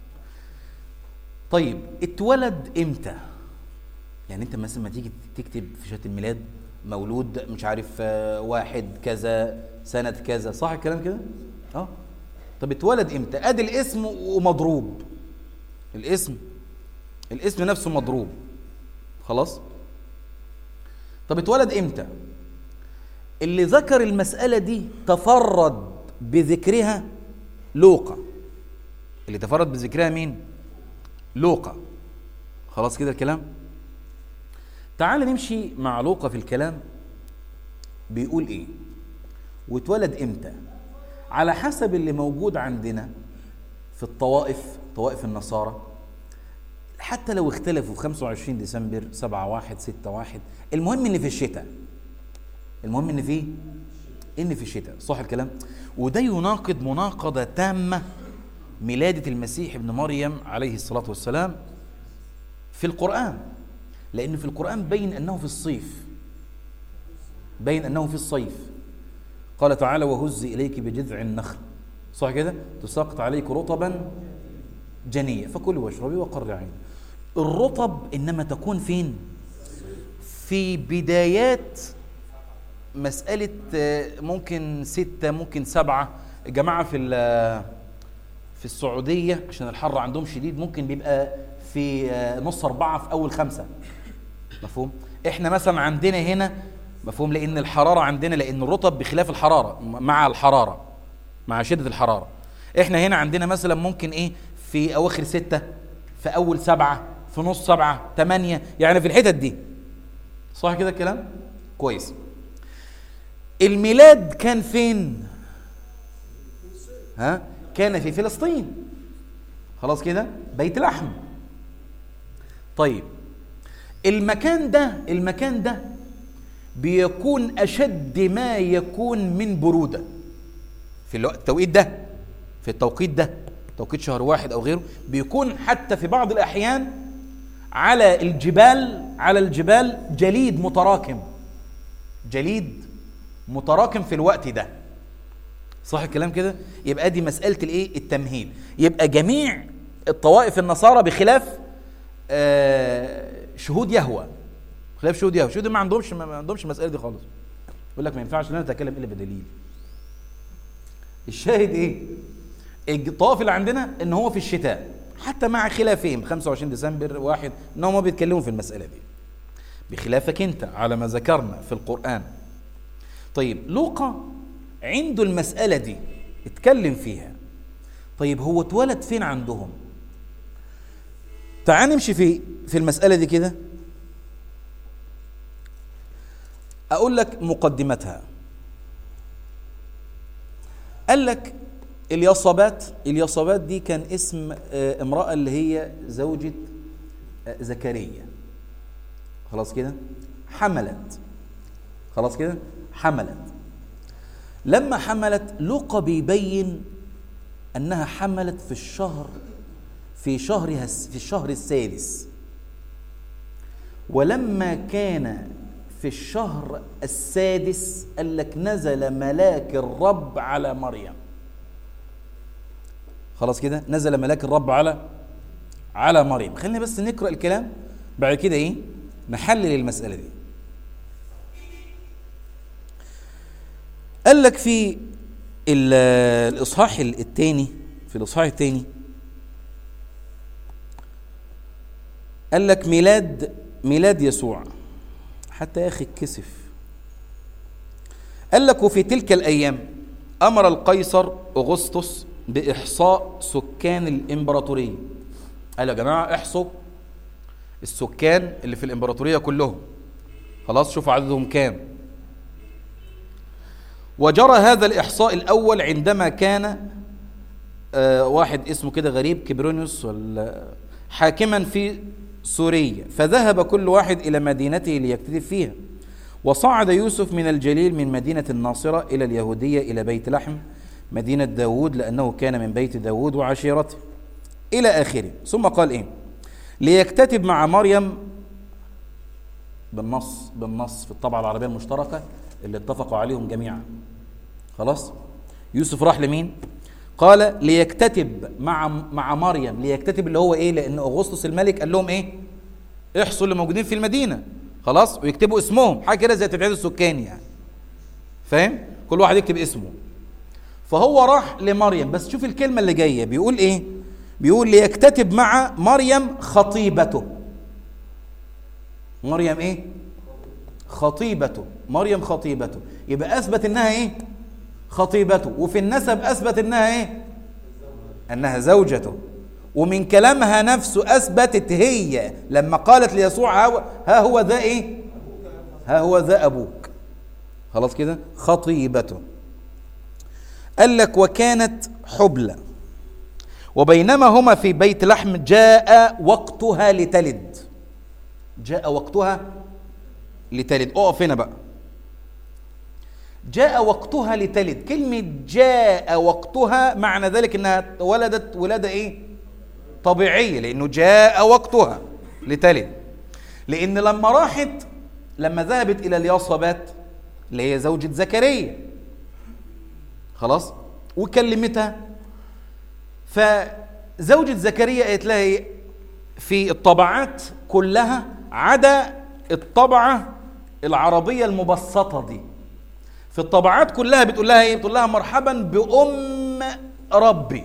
Speaker 1: طيب اتولد امتى يعني انت مثلا ما تيجي تكتب في شهاده الميلاد مولود مش عارف آه، واحد كذا سنه كذا صح الكلام كده اه طب اتولد امتى ادي الاسم ومضروب الاسم الاسم نفسه مضروب خلاص طب اتولد امتى اللي ذكر المسألة دي تفرد بذكرها لوقا اللي تفرد بذكرها مين لوقا خلاص كده الكلام تعال نمشي مع لوقا في الكلام بيقول ايه واتولد امتى على حسب اللي موجود عندنا في الطوائف طوائف النصارى حتى لو اختلفوا في 25 ديسمبر 7 1 6 1 المهم ان في الشتاء المهم ان في ان في الشتاء صح الكلام وده يناقض مناقضه تامه ميلادة المسيح ابن مريم عليه الصلاة والسلام في القرآن لأن في القرآن بين أنه في الصيف بين أنه في الصيف قال تعالى وهز إليك بجذع النخل صح كده تساقط عليك رطبا جنية فكلي واشربي وقر عين الرطب إنما تكون فين في بدايات مسألة ممكن ستة ممكن سبعة جماعة في في السعودية عشان الحر عندهم شديد ممكن بيبقى في آه، نص أربعة في أول خمسة مفهوم؟ إحنا مثلا عندنا هنا مفهوم لأن الحرارة عندنا لأن الرطب بخلاف الحرارة مع الحرارة مع شدة الحرارة إحنا هنا عندنا مثلا ممكن إيه في أواخر ستة في أول سبعة في نص سبعة ثمانية يعني في الحتت دي صح كده الكلام؟ كويس الميلاد كان فين؟ ها؟ كان في فلسطين خلاص كده بيت لحم طيب المكان ده المكان ده بيكون أشد ما يكون من برودة في التوقيت ده في التوقيت ده توقيت شهر واحد أو غيره بيكون حتى في بعض الأحيان على الجبال على الجبال جليد متراكم جليد متراكم في الوقت ده صح الكلام كده يبقى دي مساله الايه التمهيد يبقى جميع الطوائف النصارى بخلاف آه شهود يهوى خلاف شهود يهوى شهود ما عندهمش ما عندهمش المساله دي خالص يقول لك ما ينفعش لا نتكلم الا بدليل الشاهد ايه الطواف اللي عندنا ان هو في الشتاء حتى مع خلافهم 25 ديسمبر واحد انهم ما بيتكلموا في المساله دي بخلافك انت على ما ذكرنا في القران طيب لوقا عنده المساله دي اتكلم فيها طيب هو اتولد فين عندهم تعال نمشي في في المساله دي كده اقول لك مقدمتها قال لك اليصابات اليصابات دي كان اسم آه، امرأة اللي هي زوجة آه، زكريا خلاص كده حملت خلاص كده حملت لما حملت لقى بيبين انها حملت في الشهر في شهرها في الشهر السادس ولما كان في الشهر السادس قال لك نزل ملاك الرب على مريم خلاص كده نزل ملاك الرب على على مريم خلينا بس نقرا الكلام بعد كده ايه نحلل المساله دي قال لك في الاصحاح الثاني في الاصحاح الثاني قال لك ميلاد ميلاد يسوع حتى يا اخي اتكسف قال لك وفي تلك الايام امر القيصر اغسطس باحصاء سكان الامبراطوريه قال يا جماعه احصوا السكان اللي في الامبراطوريه كلهم خلاص شوفوا عددهم كام وجرى هذا الاحصاء الاول عندما كان آه واحد اسمه كده غريب كبرونيوس ولا حاكما في سوريا فذهب كل واحد إلى مدينته ليكتتب فيها وصعد يوسف من الجليل من مدينة الناصرة إلى اليهودية إلى بيت لحم مدينة داود لأنه كان من بيت داود وعشيرته إلى آخره ثم قال إيه ليكتتب مع مريم بالنص بالنص في الطبعة العربية المشتركة اللي اتفقوا عليهم جميعا خلاص يوسف راح لمين قال ليكتتب مع مع مريم ليكتتب اللي هو ايه لان اغسطس الملك قال لهم ايه احصوا اللي موجودين في المدينه خلاص ويكتبوا اسمهم حاجه كده زي تبعيد السكاني يعني فاهم كل واحد يكتب اسمه فهو راح لمريم بس شوف الكلمه اللي جايه بيقول ايه بيقول ليكتتب مع مريم خطيبته مريم ايه خطيبته مريم خطيبته يبقى اثبت انها ايه خطيبته وفي النسب أثبت أنها إيه؟ أنها زوجته ومن كلامها نفسه أثبتت هي لما قالت ليسوع ها هو ذا إيه؟ ها هو ذا أبوك خلاص كده خطيبته قال لك وكانت حبلى وبينما هما في بيت لحم جاء وقتها لتلد جاء وقتها لتلد اقف هنا بقى جاء وقتها لتلد كلمة جاء وقتها معنى ذلك انها ولدت ولادة ايه طبيعية لانه جاء وقتها لتلد لان لما راحت لما ذهبت الى الياصبات اللي هي زوجة زكريا خلاص وكلمتها فزوجة زكريا قالت لها ايه في الطبعات كلها عدا الطبعة العربية المبسطة دي في الطبعات كلها بتقول لها ايه بتقول لها مرحبا بأم ربي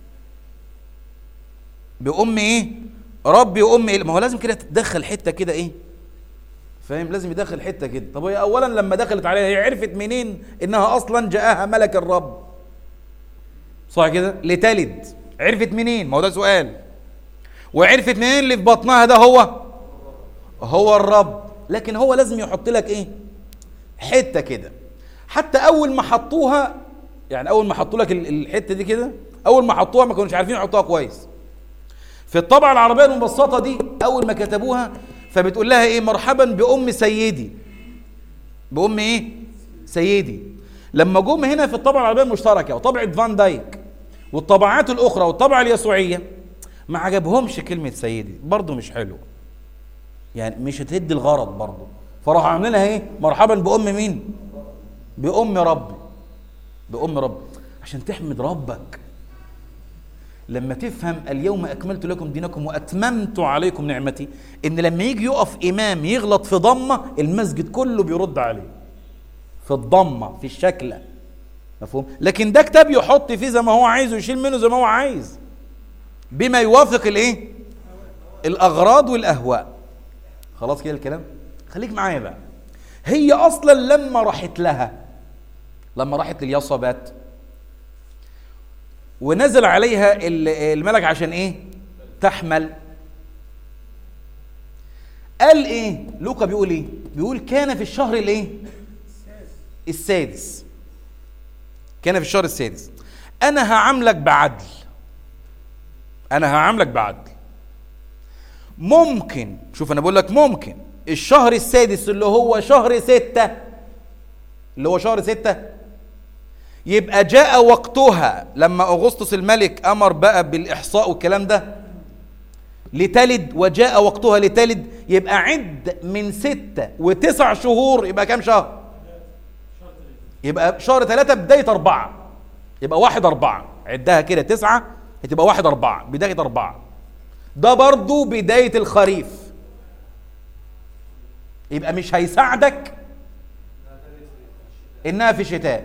Speaker 1: بأم ايه ربي وأم إيه؟ ما هو لازم كده تتدخل حتة كده ايه فاهم لازم يدخل حتة كده طب هي أولا لما دخلت عليها هي عرفت منين إنها أصلا جاءها ملك الرب صح كده لتلد عرفت منين ما هو ده سؤال وعرفت منين اللي في بطنها ده هو هو الرب لكن هو لازم يحط لك ايه حته كده حتى اول ما حطوها يعني اول ما حطوا لك الحته دي كده اول ما حطوها ما كانوش عارفين يحطوها كويس في الطبعه العربيه المبسطه دي اول ما كتبوها فبتقول لها ايه مرحبا بام سيدي بام ايه سيدي لما جم هنا في الطبعه العربيه المشتركه وطبعه فان دايك والطبعات الاخرى والطبعه اليسوعيه ما عجبهمش كلمه سيدي برضه مش حلو يعني مش هتدي الغرض برضه فراحوا عاملينها ايه مرحبا بام مين بأم ربي بأم ربي عشان تحمد ربك لما تفهم اليوم أكملت لكم دينكم وأتممت عليكم نعمتي إن لما يجي يقف إمام يغلط في ضمة المسجد كله بيرد عليه في الضمة في الشكلة مفهوم لكن ده كتاب يحط فيه زي ما هو عايز ويشيل منه زي ما هو عايز بما يوافق الايه الاغراض والاهواء خلاص كده الكلام خليك معايا بقى هي اصلا لما راحت لها لما راحت لليصبات ونزل عليها الملك عشان ايه تحمل قال ايه لوقا بيقول ايه بيقول كان في الشهر الايه السادس كان في الشهر السادس انا هعاملك بعدل انا هعاملك بعدل ممكن شوف انا بقول لك ممكن الشهر السادس اللي هو شهر ستة اللي هو شهر ستة يبقى جاء وقتها لما أغسطس الملك أمر بقى بالإحصاء والكلام ده لتلد وجاء وقتها لتلد يبقى عد من ستة وتسع شهور يبقى كام شهر يبقى شهر ثلاثة بداية أربعة يبقى واحد أربعة عدها كده تسعة هتبقى واحد أربعة بداية أربعة ده برضو بداية الخريف يبقى مش هيساعدك انها في الشتاء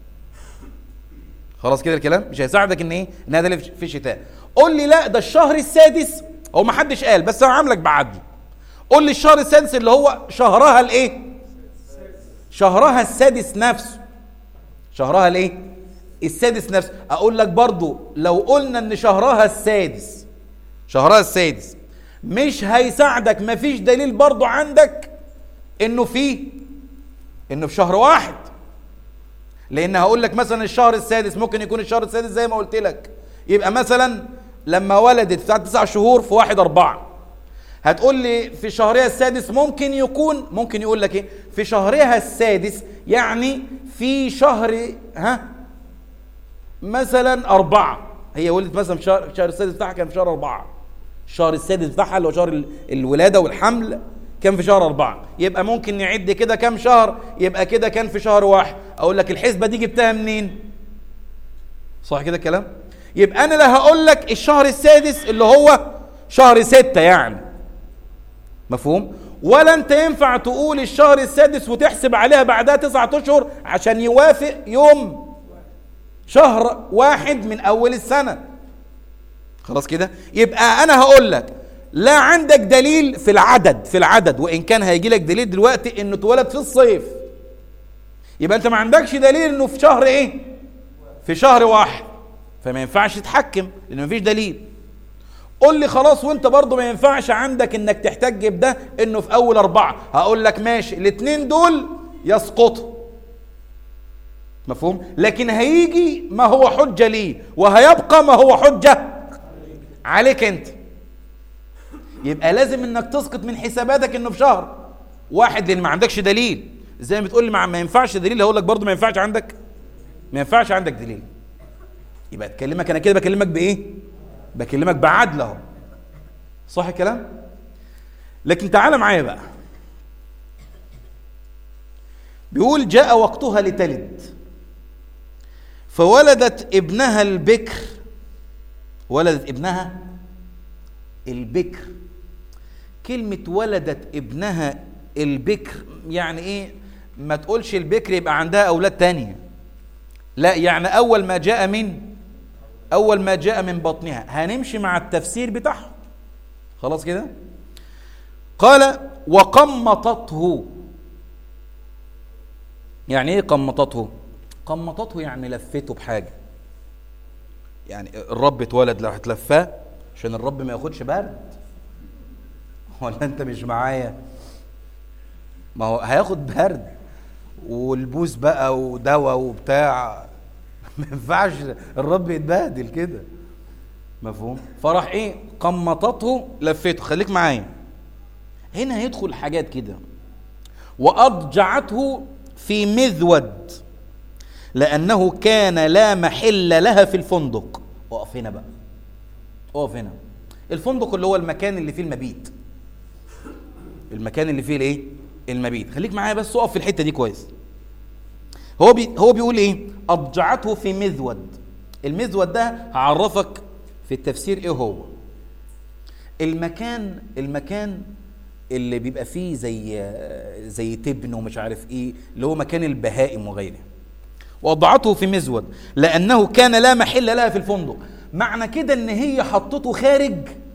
Speaker 1: خلاص كده الكلام مش هيساعدك ان ايه انها ده في الشتاء قول لي لا ده الشهر السادس هو ما حدش قال بس انا عاملك بعدل قول لي الشهر السادس اللي هو شهرها الايه شهرها السادس نفسه شهرها الايه السادس نفسه اقول لك برضو لو قلنا ان شهرها السادس شهرها السادس مش هيساعدك مفيش دليل برضو عندك انه في انه في شهر واحد لان هقول لك مثلا الشهر السادس ممكن يكون الشهر السادس زي ما قلت لك يبقى مثلا لما ولدت بتاعت تسع شهور في واحد أربعة هتقول لي في شهرها السادس ممكن يكون ممكن يقول لك ايه في شهرها السادس يعني في شهر ها مثلا أربعة هي ولدت مثلا في شهر, الشهر السادس بتاعها كان في شهر أربعة الشهر السادس بتاعها اللي هو شهر الولادة والحمل كان في شهر أربعة يبقى ممكن نعد كده كام شهر يبقى كده كان في شهر واحد أقول لك الحسبة دي جبتها منين صح كده الكلام يبقى أنا لا هقول لك الشهر السادس اللي هو شهر ستة يعني مفهوم ولا انت ينفع تقول الشهر السادس وتحسب عليها بعدها تسعة اشهر عشان يوافق يوم شهر واحد من اول السنة خلاص كده يبقى انا هقول لك لا عندك دليل في العدد في العدد وان كان هيجي لك دليل دلوقتي انه اتولد في الصيف يبقى انت ما عندكش دليل انه في شهر ايه في شهر واحد فما ينفعش تتحكم لان مفيش دليل قول لي خلاص وانت برضه ما ينفعش عندك انك تحتج بده انه في اول اربعه هقول لك ماشي الاثنين دول يسقطوا مفهوم لكن هيجي ما هو حجه ليه وهيبقى ما هو حجه عليك انت يبقى لازم انك تسقط من حساباتك انه في شهر واحد لان ما عندكش دليل زي ما بتقول لي ما ينفعش دليل هقول لك برضه ما ينفعش عندك ما ينفعش عندك دليل يبقى اتكلمك انا كده بكلمك بايه بكلمك بعدل اهو صح الكلام لكن تعال معايا بقى بيقول جاء وقتها لتلد فولدت ابنها البكر ولدت ابنها البكر كلمة ولدت ابنها البكر يعني ايه ما تقولش البكر يبقى عندها اولاد تانية لا يعني اول ما جاء من اول ما جاء من بطنها هنمشي مع التفسير بتاعه خلاص كده قال وقمطته يعني ايه قمطته قمطته يعني لفته بحاجه يعني الرب اتولد لو هتلفاه عشان الرب ما ياخدش برد ولا انت مش معايا ما هو هياخد برد والبوس بقى ودواء وبتاع ما ينفعش الرب يتبهدل كده مفهوم فراح ايه قمطته لفته خليك معايا هنا هيدخل حاجات كده واضجعته في مذود لانه كان لا محل لها في الفندق اقف هنا بقى اقف هنا الفندق اللي هو المكان اللي فيه المبيت المكان اللي فيه الايه المبيت خليك معايا بس اقف في الحته دي كويس هو بي هو بيقول ايه اضجعته في مذود المذود ده هعرفك في التفسير ايه هو المكان المكان اللي بيبقى فيه زي زي تبن ومش عارف ايه اللي هو مكان البهائم وغيره وضعته في مزود لأنه كان لا محل لها في الفندق معنى كده ان هي حطته خارج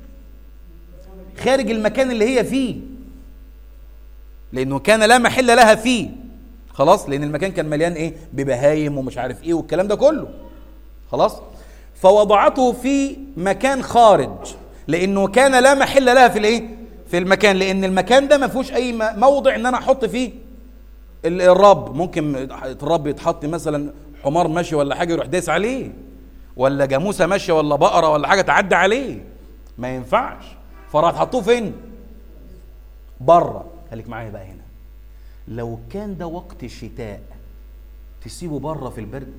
Speaker 1: خارج المكان اللي هي فيه لانه كان لا محل لها فيه خلاص لان المكان كان مليان ايه ببهايم ومش عارف ايه والكلام ده كله خلاص فوضعته في مكان خارج لانه كان لا محل لها في الايه في المكان لان المكان ده ما فيهوش اي م- موضع ان انا احط فيه ال- الرب ممكن الرب يتحط مثلا حمار ماشي ولا حاجه يروح دايس عليه ولا جاموسه ماشيه ولا بقره ولا حاجه تعدي عليه ما ينفعش فراح حطوه فين بره خليك معايا بقى هنا لو كان ده وقت الشتاء تسيبه بره في البرد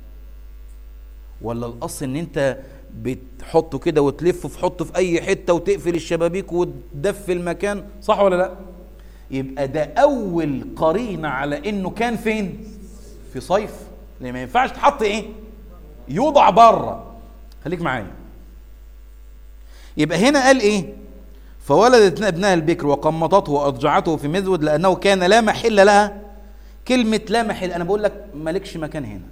Speaker 1: ولا الاصل ان انت بتحطه كده وتلفه في حطه في اي حته وتقفل الشبابيك وتدفي المكان صح ولا لا يبقى ده اول قرينه على انه كان فين في صيف لان ما ينفعش تحط ايه يوضع بره خليك معايا يبقى هنا قال ايه فولدت ابنها البكر وقمطته واضجعته في مذود لانه كان لا محل لها كلمه لا محل انا بقول لك مالكش مكان هنا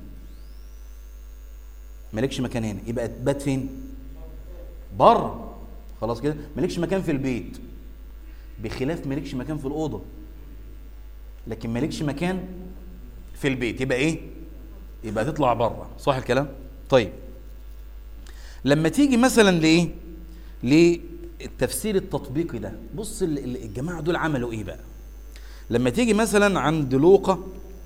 Speaker 1: مالكش مكان هنا يبقى تبات فين بره خلاص كده مالكش مكان في البيت بخلاف مالكش مكان في الاوضه لكن مالكش مكان في البيت يبقى ايه يبقى تطلع بره صح الكلام طيب لما تيجي مثلا لايه للتفسير التطبيقي ده بص ال- ال- الجماعه دول عملوا ايه بقى لما تيجي مثلا عند لوقا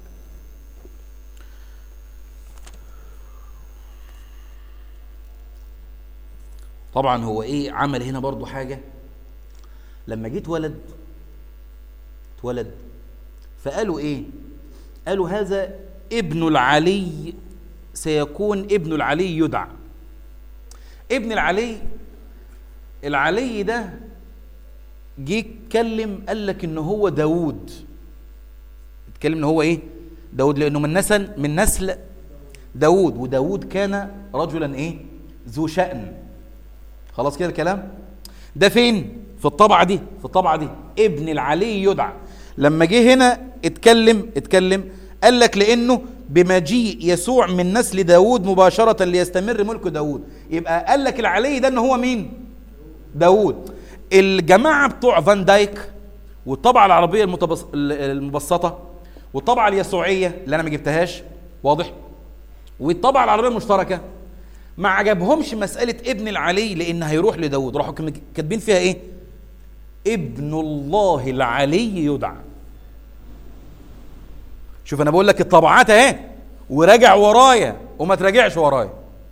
Speaker 1: طبعا هو ايه عمل هنا برضو حاجه لما جيت ولد اتولد فقالوا ايه قالوا هذا ابن العلي سيكون ابن العلي يدعى ابن العلي العلي ده جه اتكلم قال لك ان هو داوود اتكلم ان هو ايه داوود لانه من نسل من نسل داوود وداوود كان رجلا ايه ذو شأن خلاص كده الكلام ده فين في الطبعة دي في الطبعة دي ابن العلي يدعى لما جه هنا اتكلم اتكلم قال لك لانه بمجيء يسوع من نسل داوود مباشرة ليستمر ملك داوود يبقى قال لك العلي ده ان هو مين داوود الجماعة بتوع فان دايك والطبعة العربية المتبص... المبسطة والطبعة اليسوعية اللي انا ما جبتهاش واضح والطبعة العربية المشتركة ما عجبهمش مسألة ابن العلي لأن هيروح لداود راحوا كم- كاتبين فيها إيه؟ ابن الله العلي يدعى شوف أنا بقول لك الطبعات أهي وراجع ورايا وما تراجعش ورايا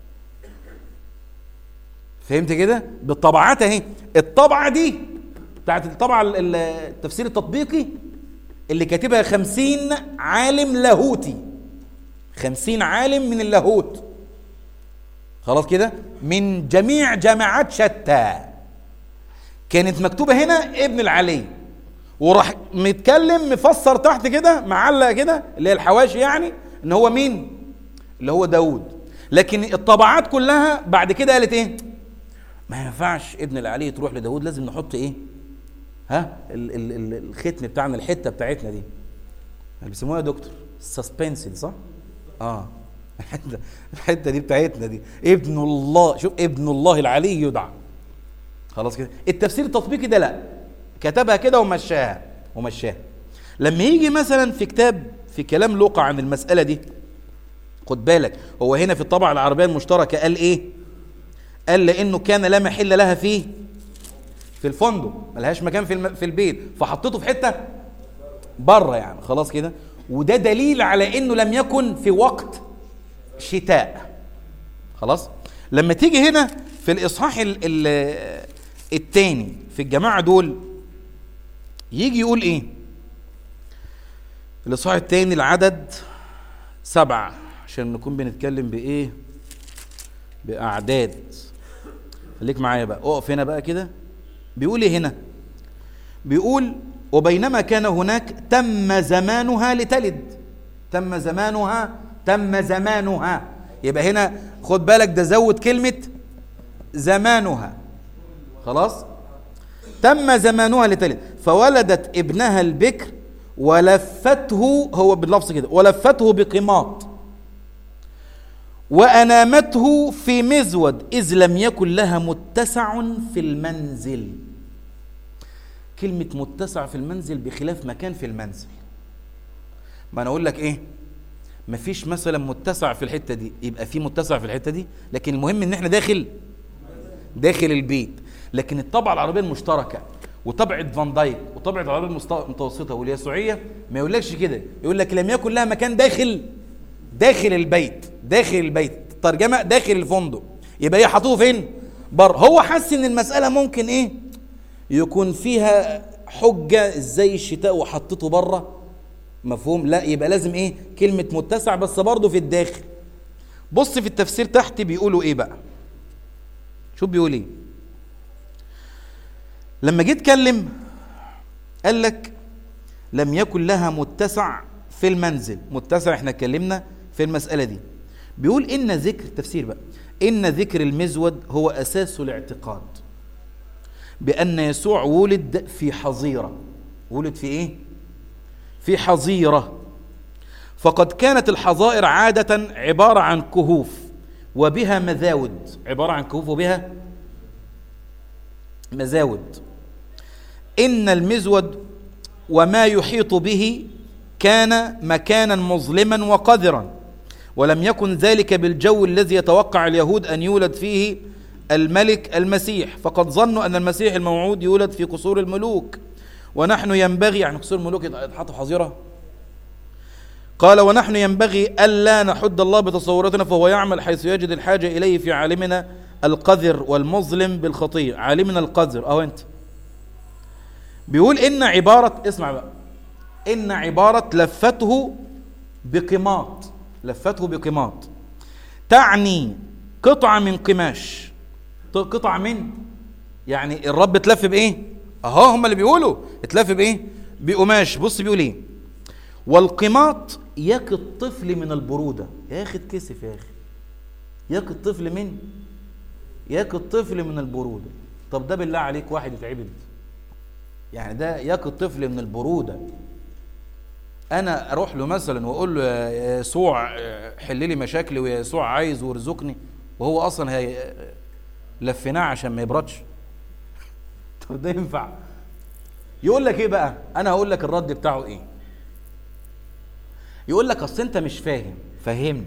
Speaker 1: فهمت كده؟ بالطبعات أهي الطبعة دي بتاعت الطبعة ال- ال- التفسير التطبيقي اللي كاتبها خمسين عالم لاهوتي خمسين عالم من اللاهوت خلاص كده من جميع جامعات شتى كانت مكتوبه هنا ابن العلي وراح متكلم مفسر تحت كده معلق كده اللي هي الحواشي يعني ان هو مين اللي هو داود لكن الطبعات كلها بعد كده قالت ايه ما ينفعش ابن العلي تروح لداود لازم نحط ايه ها ال ال ال الختم بتاعنا الحته بتاعتنا دي اللي بيسموها يا دكتور سسبنسل صح اه الحته الحته دي بتاعتنا دي ابن الله شوف ابن الله العلي يدعى خلاص كده التفسير التطبيقي ده لا كتبها كده ومشاها ومشاها لما يجي مثلا في كتاب في كلام لوقا عن المساله دي خد بالك هو هنا في الطبعه العربيه المشتركه قال ايه قال لانه كان لا محل لها فيه في الفندق ملهاش مكان في الم... في البيت فحطيته في حته بره يعني خلاص كده وده دليل على انه لم يكن في وقت شتاء خلاص لما تيجي هنا في الاصحاح ال ال التاني في الجماعه دول يجي يقول ايه الاصحاح التاني العدد سبعة عشان نكون بنتكلم بايه باعداد خليك معايا بقى اقف هنا بقى كده بيقول ايه هنا بيقول وبينما كان هناك تم زمانها لتلد تم زمانها تم زمانها يبقى هنا خد بالك ده زود كلمة زمانها خلاص تم زمانها لتلد فولدت ابنها البكر ولفته هو باللفظ كده ولفته بقماط وأنامته في مزود إذ لم يكن لها متسع في المنزل كلمة متسع في المنزل بخلاف مكان في المنزل ما أنا أقول لك إيه مفيش مثلا متسع في الحتة دي يبقى في متسع في الحتة دي لكن المهم إن إحنا داخل داخل البيت لكن الطبعة العربية المشتركة وطبعة فان دايك وطبعة العربية المتوسطة واليسوعية ما يقولكش كده يقول لك لم يكن لها مكان داخل داخل البيت داخل البيت ترجمة داخل الفندق يبقى هي حاطوه فين بره هو حس ان المسألة ممكن ايه يكون فيها حجة ازاي الشتاء وحطيته بره مفهوم لا يبقى لازم ايه كلمة متسع بس برضه في الداخل بص في التفسير تحت بيقولوا ايه بقى شوف بيقول ايه لما جيت اتكلم قال لك لم يكن لها متسع في المنزل متسع احنا اتكلمنا في المسألة دي بيقول إن ذكر تفسير بقى إن ذكر المزود هو أساس الاعتقاد بأن يسوع ولد في حظيرة ولد في إيه؟ في حظيرة فقد كانت الحظائر عادة عبارة عن كهوف وبها مذاود عبارة عن كهوف وبها مزاود إن المزود وما يحيط به كان مكانا مظلما وقذرا ولم يكن ذلك بالجو الذي يتوقع اليهود أن يولد فيه الملك المسيح فقد ظنوا أن المسيح الموعود يولد في قصور الملوك ونحن ينبغي يعني قصور الملوك يتحطوا حظيرة قال ونحن ينبغي ألا نحد الله بتصوراتنا فهو يعمل حيث يجد الحاجة إليه في عالمنا القذر والمظلم بالخطية عالمنا القذر أهو أنت بيقول إن عبارة اسمع بقى إن عبارة لفته بقماط لفته بقماط تعني قطعة من قماش قطعة من يعني الرب اتلف بإيه أهو هم اللي بيقولوا اتلف بإيه بقماش بص بيقول إيه والقماط يقي الطفل من البرودة يا أخي اتكسف يا أخي يقي الطفل من يقي الطفل من البرودة طب ده بالله عليك واحد يتعبد يعني ده يقي الطفل من البرودة انا اروح له مثلا واقول له يا يسوع حل لي مشاكلي ويسوع عايز وارزقني وهو اصلا هي لفناه عشان ما يبردش طب ده ينفع يقول لك ايه بقى انا هقول لك الرد بتاعه ايه يقول لك اصل انت مش فاهم فهمني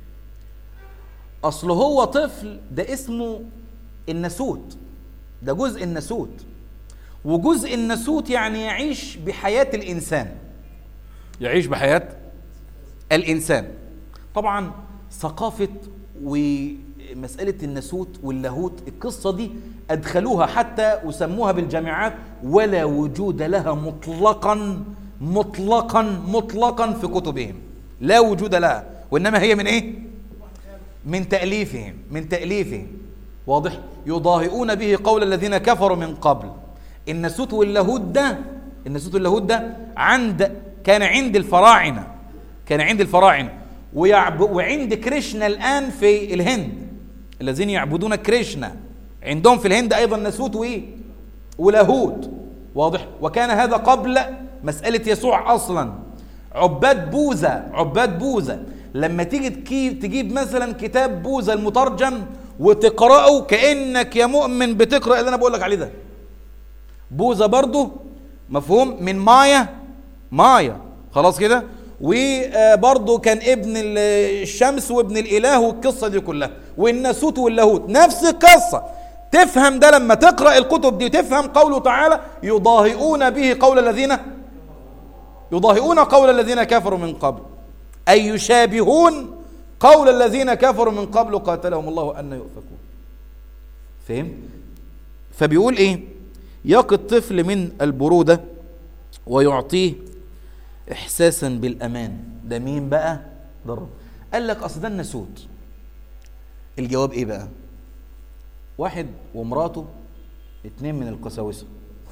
Speaker 1: اصل هو طفل ده اسمه الناسوت ده جزء الناسوت وجزء الناسوت يعني يعيش بحياه الانسان يعيش بحياة الإنسان طبعا ثقافة ومسألة الناسوت واللاهوت القصة دي أدخلوها حتى وسموها بالجامعات ولا وجود لها مطلقا مطلقا مطلقا في كتبهم لا وجود لها وإنما هي من إيه؟ من تأليفهم من تأليفهم واضح يضاهئون به قول الذين كفروا من قبل الناسوت واللاهوت ده الناسوت واللاهوت ده عند كان عند الفراعنة كان عند الفراعنة ويعب... وعند كريشنا الآن في الهند الذين يعبدون كريشنا عندهم في الهند أيضا ناسوت وإيه ولاهوت واضح وكان هذا قبل مسألة يسوع أصلا عباد بوذا عباد بوذا لما تيجي تجيب, تجيب مثلا كتاب بوذا المترجم وتقرأه كأنك يا مؤمن بتقرأ اللي أنا بقول لك عليه ده بوذا برضه مفهوم من مايا مايا خلاص كده وبرضه كان ابن الشمس وابن الاله والقصه دي كلها والناسوت واللاهوت نفس القصه تفهم ده لما تقرا الكتب دي تفهم قوله تعالى يضاهئون به قول الذين يضاهئون قول الذين كفروا من قبل اي يشابهون قول الذين كفروا من قبل قاتلهم الله ان يؤفكون فهم فبيقول ايه يقي الطفل من البروده ويعطيه احساسا بالامان ده مين بقى ده الرب قال لك اصل ده الناسوت الجواب ايه بقى واحد ومراته اتنين من القساوسه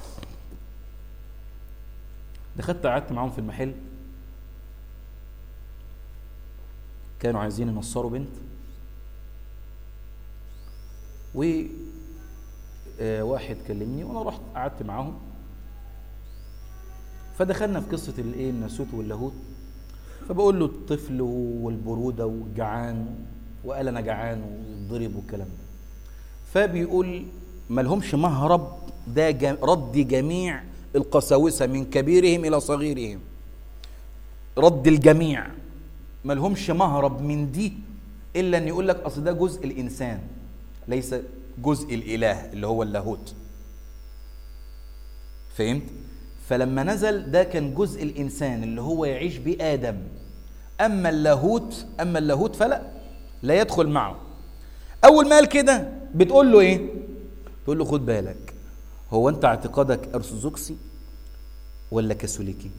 Speaker 1: دخلت قعدت معاهم في المحل كانوا عايزين ينصروا بنت و آه واحد كلمني وانا رحت قعدت معاهم فدخلنا في قصه الايه الناسوت واللاهوت فبقول له الطفل والبروده والجعان وقال انا جعان وضرب والكلام ده فبيقول ما لهمش مهرب ده جا- رد جميع القساوسه من كبيرهم الى صغيرهم رد الجميع ما لهمش مهرب من دي الا ان يقول لك اصل ده جزء الانسان ليس جزء الاله اللي هو اللاهوت فهمت فلما نزل ده كان جزء الانسان اللي هو يعيش بيه ادم اما اللاهوت اما اللاهوت فلا لا يدخل معه اول ما قال كده بتقول له ايه تقول له خد بالك هو انت اعتقادك ارثوذكسي ولا كاثوليكي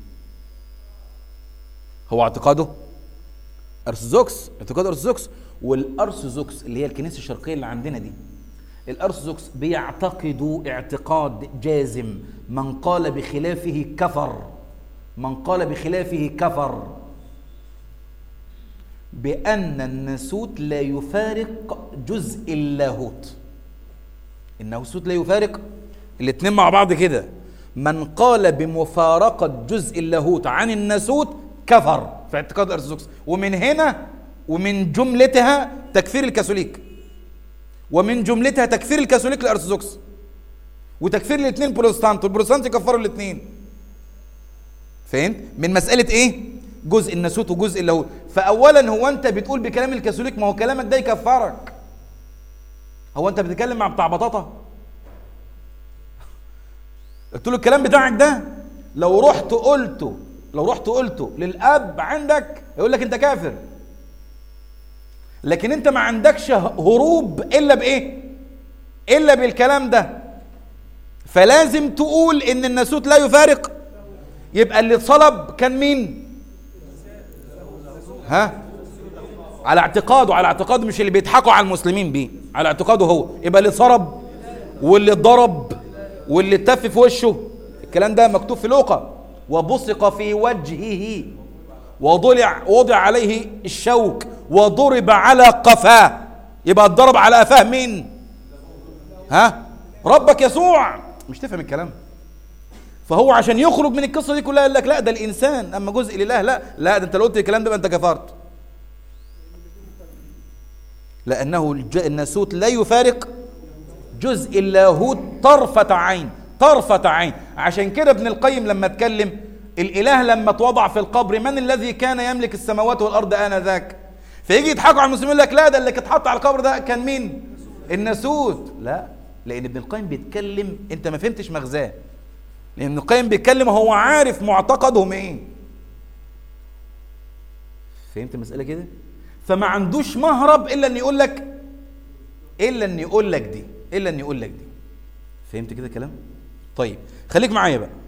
Speaker 1: هو اعتقاده ارثوذكس اعتقاد ارثوذكس والارثوذكس اللي هي الكنيسه الشرقيه اللي عندنا دي الارثوذكس بيعتقدوا اعتقاد جازم من قال بخلافه كفر من قال بخلافه كفر بان الناسوت لا يفارق جزء اللاهوت الناسوت لا يفارق الاثنين مع بعض كده من قال بمفارقة جزء اللاهوت عن الناسوت كفر في اعتقاد الارثوذكس ومن هنا ومن جملتها تكفير الكاثوليك ومن جملتها تكفير الكاثوليك الارثوذكس وتكفير الاثنين بروتستانت والبروتستانت يكفروا الاثنين فهمت من مسألة ايه جزء الناسوت وجزء اللاهوت فاولا هو انت بتقول بكلام الكاثوليك ما هو كلامك ده يكفرك هو انت بتتكلم مع بتاع بطاطا قلت له الكلام بتاعك ده لو رحت قلته لو رحت قلته للاب عندك يقول لك انت كافر لكن انت ما عندكش هروب الا بايه الا بالكلام ده فلازم تقول ان الناسوت لا يفارق يبقى اللي اتصلب كان مين ها على اعتقاده على اعتقاده مش اللي بيضحكوا على المسلمين بيه على اعتقاده هو يبقى اللي اتضرب واللي اتضرب واللي اتف في وشه الكلام ده مكتوب في لوقا وبصق في وجهه وضلع وضع عليه الشوك وضرب على قفاه يبقى اتضرب على قفاه مين ها ربك يسوع مش تفهم الكلام فهو عشان يخرج من القصه دي كلها قال لك لا ده الانسان اما جزء الاله لا لا ده انت لو قلت الكلام ده يبقى انت كفرت لانه الج- الناسوت لا يفارق جزء اللاهوت طرفة عين طرفة عين عشان كده ابن القيم لما اتكلم الاله لما اتوضع في القبر من الذي كان يملك السماوات والارض انذاك فيجي يضحكوا على المسلمين يقول لك لا ده اللي كان اتحط على القبر ده كان مين الناسوت لا لان ابن القيم بيتكلم انت ما فهمتش مغزاه لان ابن القيم بيتكلم هو عارف معتقدهم ايه فهمت المساله كده فما عندوش مهرب الا ان يقول لك الا ان يقول لك دي الا ان يقول لك دي فهمت كده كلام طيب خليك معايا بقى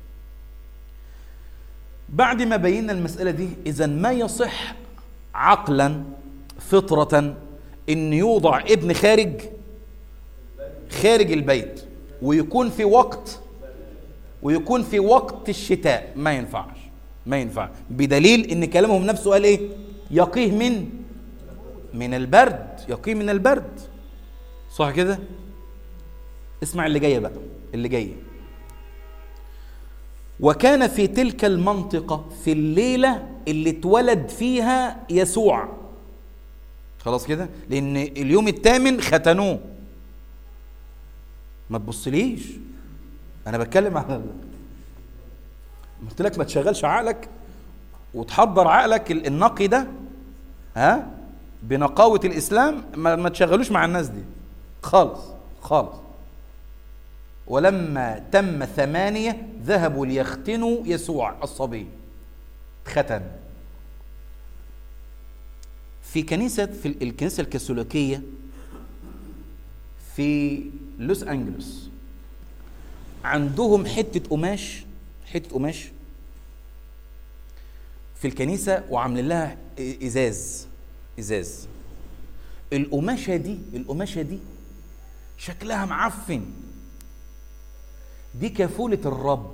Speaker 1: بعد ما بينا المساله دي اذا ما يصح عقلا فطره ان يوضع ابن خارج خارج البيت ويكون في وقت ويكون في وقت الشتاء ما ينفعش ما ينفع بدليل ان كلامهم نفسه قال ايه يقيه من من البرد يقيه من البرد صح كده اسمع اللي جايه بقى اللي جايه وكان في تلك المنطقة في الليلة اللي اتولد فيها يسوع خلاص كده لأن اليوم الثامن ختنوه ما تبصليش أنا بتكلم على قلت لك ما تشغلش عقلك وتحضر عقلك ال- النقي ده ها بنقاوة الإسلام ما, ما تشغلوش مع الناس دي خالص خالص ولما تم ثمانية ذهبوا ليختنوا يسوع الصبي ختن في كنيسة في ال- الكنيسة الكاثوليكية في لوس أنجلوس عندهم حتة قماش حتة قماش في الكنيسة وعاملين لها إزاز إزاز القماشة دي القماشة دي شكلها معفن دي كفولة الرب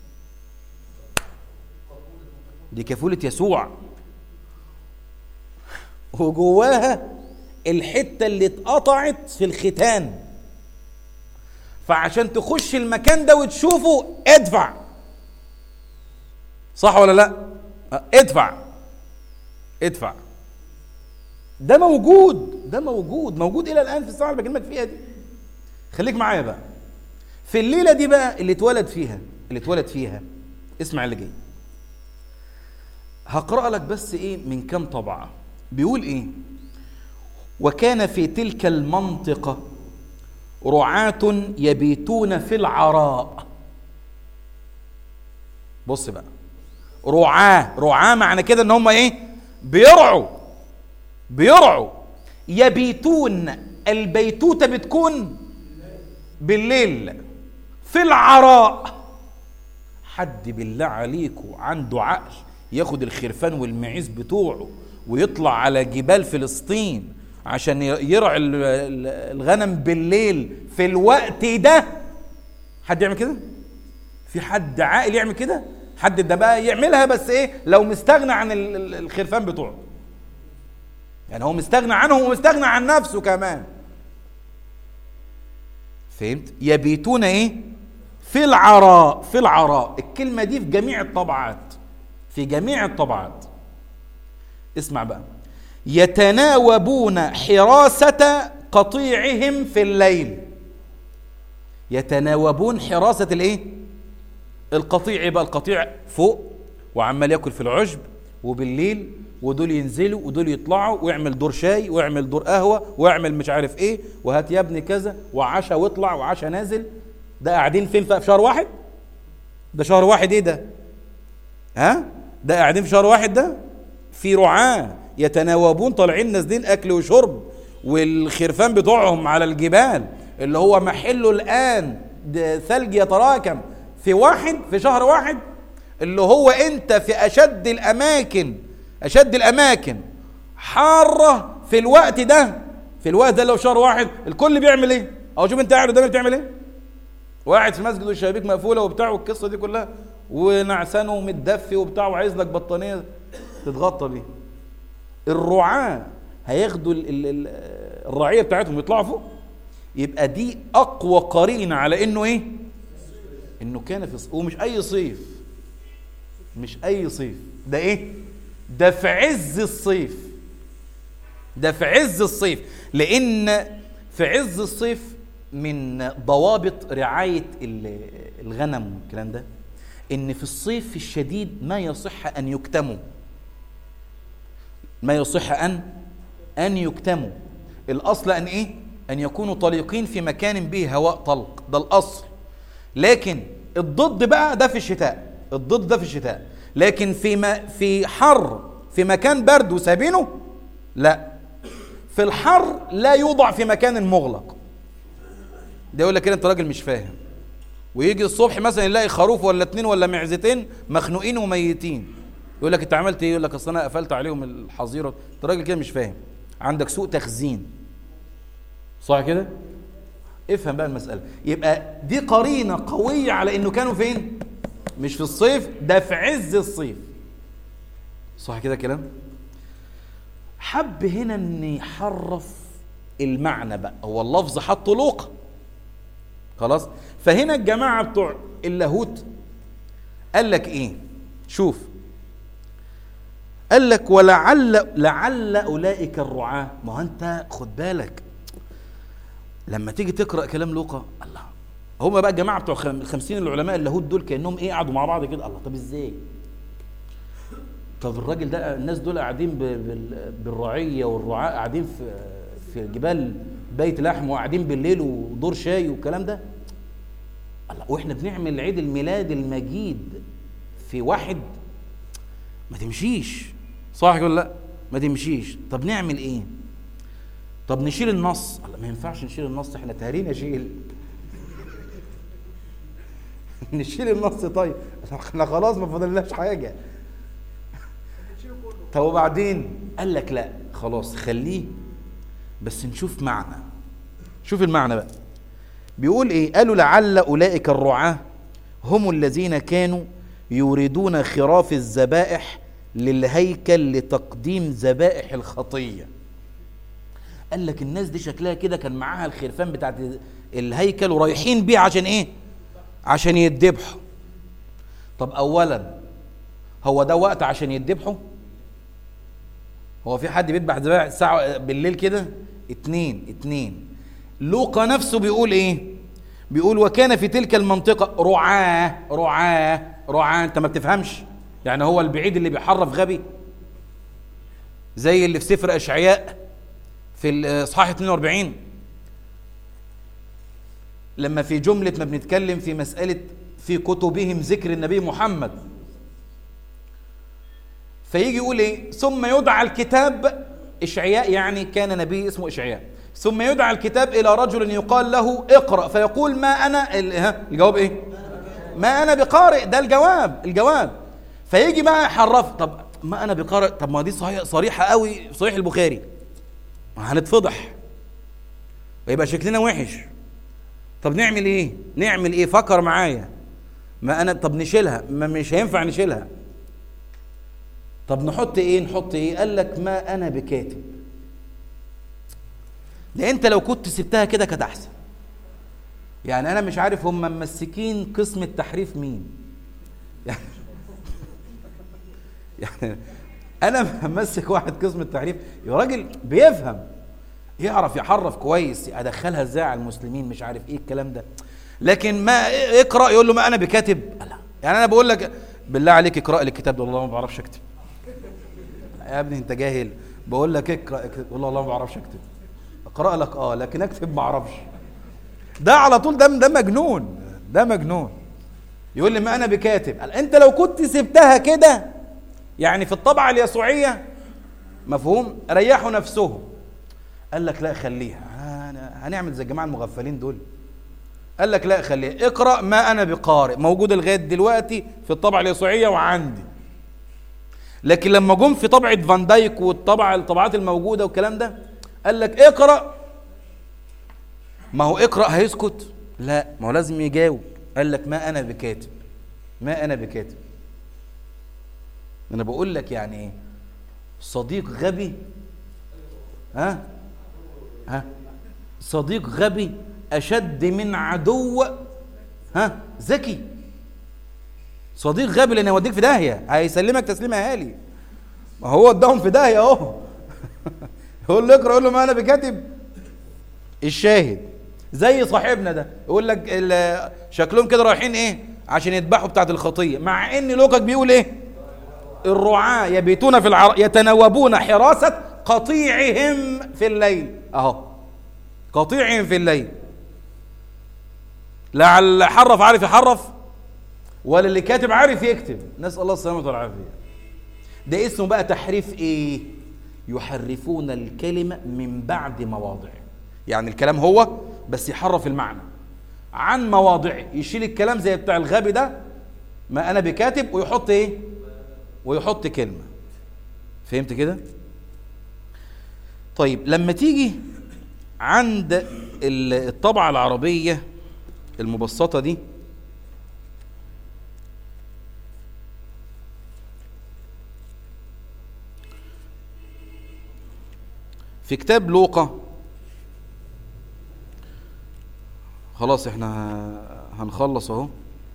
Speaker 1: دي كفولة يسوع وجواها الحتة اللي اتقطعت في الختان فعشان تخش المكان ده وتشوفه ادفع صح ولا لا اه، ادفع ادفع ده موجود ده موجود موجود الى الان في الساعه اللي بكلمك فيها دي خليك معايا بقى في الليله دي بقى اللي اتولد فيها اللي اتولد فيها اسمع اللي جاي هقرا لك بس ايه من كام طبعه بيقول ايه وكان في تلك المنطقه رعاة يبيتون في العراء بص بقى رعاة رعاة معنى كده ان هم ايه بيرعوا بيرعوا يبيتون البيتوتة بتكون بالليل في العراء حد بالله عليكم عنده عقل ياخد الخرفان والمعيز بتوعه ويطلع على جبال فلسطين عشان يرعى الغنم بالليل في الوقت ده حد يعمل كده في حد عاقل يعمل كده حد ده بقى يعملها بس ايه لو مستغنى عن الخرفان بتوعه يعني هو مستغنى عنهم ومستغنى عن نفسه كمان فهمت يبيتون ايه في العراء في العراء الكلمة دي في جميع الطبعات في جميع الطبعات اسمع بقى يتناوبون حراسة قطيعهم في الليل يتناوبون حراسة الايه القطيع يبقى القطيع فوق وعمال ياكل في العشب وبالليل ودول ينزلوا ودول يطلعوا ويعمل دور شاي ويعمل دور قهوه ويعمل مش عارف ايه وهات يا ابني كذا وعشا واطلع وعشا نازل ده قاعدين فين في شهر واحد ده شهر واحد ايه ده ها ده قاعدين في شهر واحد ده في رعاه يتناوبون طالعين نازلين اكل وشرب والخرفان بتوعهم على الجبال اللي هو محله الان ده ثلج يتراكم في واحد في شهر واحد اللي هو انت في اشد الاماكن اشد الاماكن حاره في الوقت ده في الوقت ده لو شهر واحد الكل بيعمل ايه او شوف انت قاعد قدامي بتعمل ايه وقاعد في المسجد والشبابيك مقفوله وبتاع والقصه دي كلها ونعسان ومتدفي وبتاع وعايز لك بطانيه تتغطى بيها الرعاة هياخدوا الرعية بتاعتهم يطلعوا فوق يبقى دي أقوى قرينة على إنه إيه؟ إنه كان في صيف ومش أي صيف مش أي صيف ده إيه؟ ده في عز الصيف ده في عز الصيف لأن في عز الصيف من ضوابط رعاية الغنم والكلام ده إن في الصيف الشديد ما يصح أن يكتموا ما يصح أن أن يكتموا الأصل أن إيه؟ أن يكونوا طليقين في مكان به هواء طلق ده الأصل لكن الضد بقى ده في الشتاء الضد ده في الشتاء لكن في ما في حر في مكان برد وسابينه لا في الحر لا يوضع في مكان مغلق ده يقول لك كده انت راجل مش فاهم ويجي الصبح مثلا يلاقي خروف ولا اتنين ولا معزتين مخنوقين وميتين يقول لك انت عملت ايه يقول لك اصل انا قفلت عليهم الحظيره انت راجل كده مش فاهم عندك سوء تخزين صح كده افهم بقى المساله يبقى دي قرينه قويه على انه كانوا فين مش في الصيف ده في عز الصيف صح كده كلام حب هنا ان يحرف المعنى بقى هو اللفظ حطه لوقا خلاص فهنا الجماعه بتوع اللاهوت قال لك ايه شوف قال لك ولعل لعل اولئك الرعاة ما هو انت خد بالك لما تيجي تقرا كلام لوقا الله هم بقى الجماعه بتوع الخمسين العلماء اللاهوت دول كانهم ايه قعدوا مع بعض كده الله طب ازاي طب الراجل ده الناس دول قاعدين بالرعيه والرعاة قاعدين في في جبال بيت لحم وقاعدين بالليل ودور شاي والكلام ده الله واحنا بنعمل عيد الميلاد المجيد في واحد ما تمشيش صح ولا لا ما تمشيش طب نعمل ايه طب نشيل النص الله ما ينفعش نشيل النص احنا تهرين اشيل نشيل النص طيب احنا خلاص ما فضلناش حاجه طب وبعدين قال لك لا خلاص خليه بس نشوف معنى شوف المعنى بقى بيقول ايه قالوا لعل اولئك الرعاه هم الذين كانوا يريدون خراف الذبائح للهيكل لتقديم ذبائح الخطيه قال لك الناس دي شكلها كده كان معاها الخرفان بتاعت الهيكل ورايحين بيه عشان ايه عشان يذبحوا طب اولا هو ده وقت عشان يذبحوا هو في حد بيذبح ذبائح الساعة بالليل كده اتنين اتنين لوقا نفسه بيقول ايه بيقول وكان في تلك المنطقة رعاة رعاة رعاة انت ما بتفهمش يعني هو البعيد اللي بيحرف غبي زي اللي في سفر اشعياء في الاصحاح 42 لما في جملة ما بنتكلم في مسألة في كتبهم ذكر النبي محمد فيجي يقول ايه ثم يدعى الكتاب اشعياء يعني كان نبي اسمه اشعياء ثم يدعى الكتاب الى رجل يقال له اقرا فيقول ما انا الجواب ايه ما انا بقارئ ده الجواب الجواب فيجي بقى يحرف طب ما انا بقارئ طب ما دي صحيح صريحه قوي صحيح البخاري ما هنتفضح ويبقى شكلنا وحش طب نعمل ايه نعمل ايه فكر معايا ما انا طب نشيلها ما مش هينفع نشيلها طب نحط ايه نحط ايه قال لك ما انا بكاتب ده انت لو كنت سبتها كده كانت احسن يعني انا مش عارف هم ممسكين قسم التحريف مين يعني يعني انا ممسك واحد قسم التحريف يا راجل بيفهم يعرف يحرف كويس ادخلها ازاي على المسلمين مش عارف ايه الكلام ده لكن ما اقرا يقول له ما انا بكاتب لا يعني انا بقول لك بالله عليك اقرا لي الكتاب ده والله ما بعرفش اكتب يا ابني انت جاهل بقول لك اقرا والله والله ما بعرفش اكتب اقرا لك اه لكن اكتب ما اعرفش ده على طول ده ده مجنون ده مجنون يقول لي ما انا بكاتب انت لو كنت سبتها كده يعني في الطبعه اليسوعيه مفهوم ريحوا نفسهم قال لك لا خليها هنعمل زي الجماعه المغفلين دول قال لك لا خليها اقرا ما انا بقارئ موجوده لغايه دلوقتي في الطبعه اليسوعيه وعندي لكن لما جم في طبعه فان دايك والطبعه الطبعات الموجوده والكلام ده قال لك اقرا ما هو اقرا هيسكت لا ما هو لازم يجاوب قال لك ما انا بكاتب ما انا بكاتب انا بقول لك يعني ايه صديق غبي ها ها صديق غبي اشد من عدو ها ذكي صديق غبي لان يوديك في داهيه هيسلمك تسليم اهالي ما هو اداهم في داهيه اهو يقول له اقرا يقول له ما انا بكاتب الشاهد زي صاحبنا ده يقول لك شكلهم كده رايحين ايه عشان يذبحوا بتاعه الخطيه مع ان لوكك بيقول ايه الرعاة يبيتون في العر... يتناوبون حراسة قطيعهم في الليل اهو قطيعهم في الليل لا اللي حرف عارف يحرف ولا اللي كاتب عارف يكتب نسأل الله السلامة والعافية ده اسمه بقى تحريف ايه يحرفون الكلمة من بعد مواضعه يعني الكلام هو بس يحرف المعنى عن مواضعه يشيل الكلام زي بتاع الغبي ده ما انا بكاتب ويحط ايه ويحط كلمة فهمت كده طيب لما تيجي عند الطبعة العربية المبسطة دي في كتاب لوقا خلاص احنا هنخلص اهو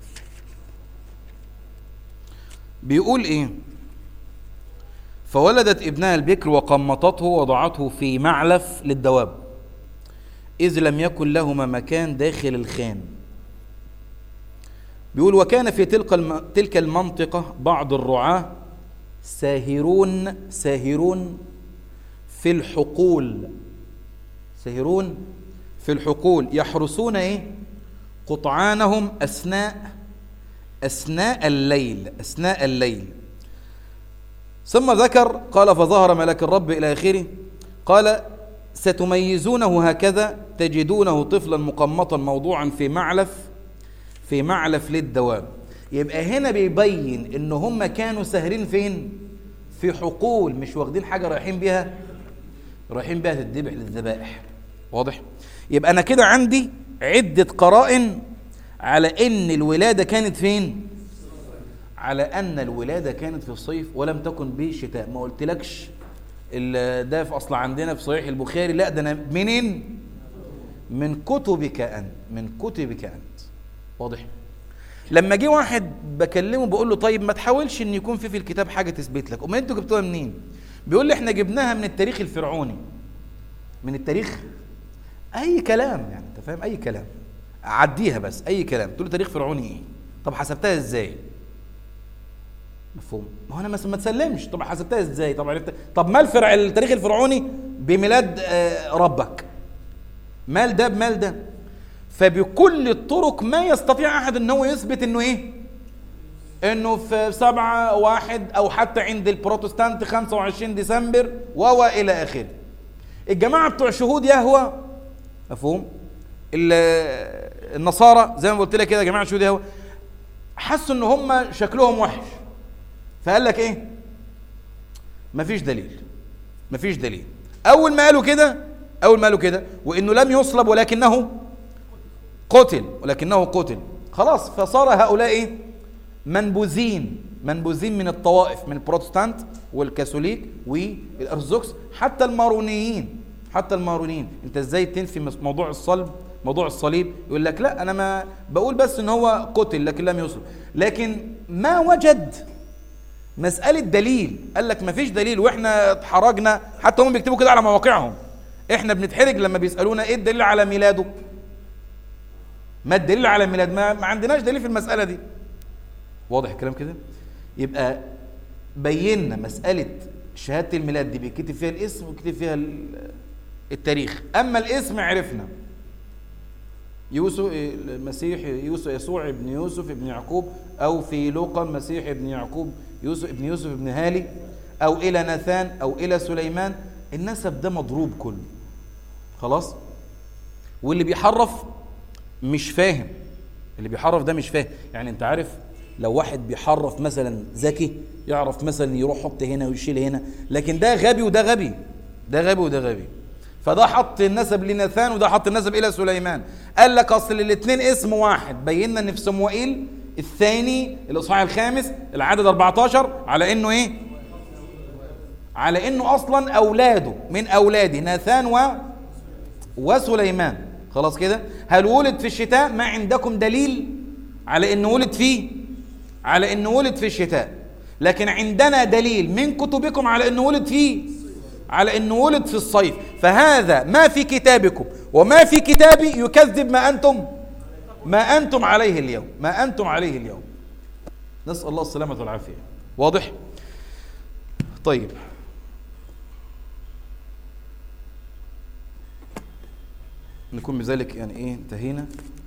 Speaker 1: بيقول ايه فولدت ابنها البكر وقمطته وضعته في معلف للدواب إذ لم يكن لهما مكان داخل الخان بيقول وكان في تلك الم... تلك المنطقة بعض الرعاة ساهرون ساهرون في الحقول ساهرون في الحقول يحرسون ايه قطعانهم اثناء اثناء الليل اثناء الليل ثم ذكر قال فظهر ملك الرب الى اخره قال ستميزونه هكذا تجدونه طفلا مقمطا موضوعا في معلف في معلف للدواب يبقى هنا بيبين ان هم كانوا ساهرين فين في حقول مش واخدين حاجه رايحين بيها رايحين بيها تتذبح للذبائح واضح يبقى انا كده عندي عده قرائن على ان الولاده كانت فين على ان الولاده كانت في الصيف ولم تكن بالشتاء ما قلتلكش ده في اصل عندنا في صحيح البخاري لا ده انا منين من كتبك انت من كتبك انت واضح لما جه واحد بكلمه بقول له طيب ما تحاولش ان يكون في في الكتاب حاجه تثبت لك امال انتوا جبتوها منين بيقول لي احنا جبناها من التاريخ الفرعوني من التاريخ اي كلام يعني انت فاهم اي كلام عديها بس اي كلام تقول لي تاريخ فرعوني ايه طب حسبتها ازاي مفهوم ما هو انا مثلا ما تسلمش طب حسبتها ازاي طب عرفت طب ما الفرع التاريخ الفرعوني بميلاد آه، ربك مال ده بمال ده فبكل الطرق ما يستطيع احد ان هو يثبت انه ايه انه في سبعة واحد او حتى عند البروتستانت 25 ديسمبر و الى اخره الجماعة بتوع شهود يهوى مفهوم ال- النصارى زي ما قلت لك كده جماعة شهود يهوى حسوا ان هم شكلهم وحش فقال لك ايه مفيش دليل مفيش دليل اول ما قالوا كده اول ما قالوا كده وانه لم يصلب ولكنه قتل ولكنه قتل خلاص فصار هؤلاء ايه منبوذين منبوذين من الطوائف من البروتستانت والكاثوليك والارثوذكس حتى المارونيين حتى المارونيين انت ازاي تنفي مس- موضوع الصلب موضوع الصليب يقول لك لا انا ما بقول بس ان هو قتل لكن لم يصلب لكن ما وجد مسألة دليل قال لك ما فيش دليل واحنا اتحرجنا حتى هم بيكتبوا كده على مواقعهم احنا بنتحرج لما بيسألونا ايه الدليل على ميلاده ما الدليل على ميلاد ما, ما عندناش دليل في المسألة دي واضح الكلام كده يبقى بينا مسألة شهادة الميلاد دي بيكتب فيها الاسم ويكتب فيها ال- التاريخ أما الاسم عرفنا يوسف المسيح يوسف يسوع ابن يوسف ابن يعقوب أو في لوقا المسيح ابن يعقوب يوسف ابن يوسف ابن هالي أو إلى ناثان أو إلى سليمان النسب ده مضروب كله خلاص واللي بيحرف مش فاهم اللي بيحرف ده مش فاهم يعني انت عارف لو واحد بيحرف مثلا ذكي يعرف مثلا يروح يحط هنا ويشيل هنا لكن ده غبي وده غبي ده غبي وده غبي فده حط النسب لناثان وده حط النسب الى سليمان قال لك اصل الاثنين اسم واحد بينا ان في صموئيل الثاني الاصحاح الخامس العدد 14 على انه ايه على انه اصلا اولاده من اولاده ناثان و وسليمان خلاص كده هل ولد في الشتاء ما عندكم دليل على انه ولد فيه على انه ولد في الشتاء لكن عندنا دليل من كتبكم على انه ولد فيه على انه ولد في الصيف فهذا ما في كتابكم وما في كتابي يكذب ما انتم ما انتم عليه اليوم ما انتم عليه اليوم نسال الله السلامه والعافيه واضح طيب نكون بذلك يعني ايه انتهينا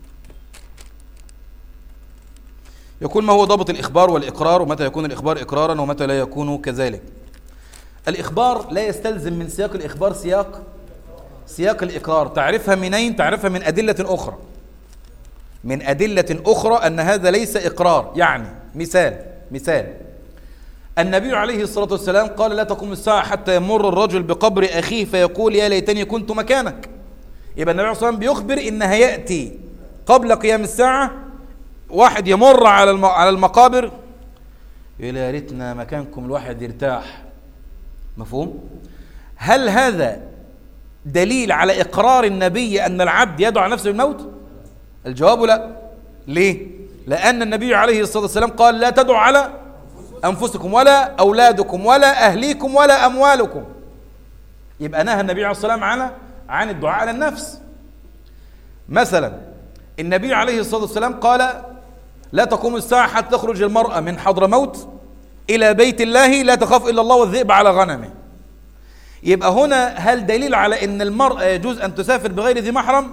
Speaker 1: يقول ما هو ضابط الإخبار والإقرار ومتى يكون الإخبار إقرارا ومتى لا يكون كذلك الإخبار لا يستلزم من سياق الإخبار سياق سياق الإقرار تعرفها منين تعرفها من أدلة أخرى من أدلة أخرى أن هذا ليس إقرار يعني مثال مثال النبي عليه الصلاة والسلام قال لا تقوم الساعة حتى يمر الرجل بقبر أخيه فيقول يا ليتني كنت مكانك يبقى النبي عليه الصلاة والسلام بيخبر إن هيأتي قبل قيام الساعة واحد يمر على الم- على المقابر يقول يا ريتنا مكانكم الواحد يرتاح مفهوم هل هذا دليل على إقرار النبي أن العبد يدعو على نفسه بالموت الجواب لا ليه لأن النبي عليه الصلاة والسلام قال لا تدعوا على أنفسكم ولا أولادكم ولا أهليكم ولا أموالكم يبقى نهى النبي عليه الصلاة والسلام على عن الدعاء على النفس مثلا النبي عليه الصلاة والسلام قال لا تقوم الساعة حتى تخرج المرأة من حضرموت إلى بيت الله لا تخاف إلا الله والذئب على غنمه يبقى هنا هل دليل على أن المرأة يجوز أن تسافر بغير ذي محرم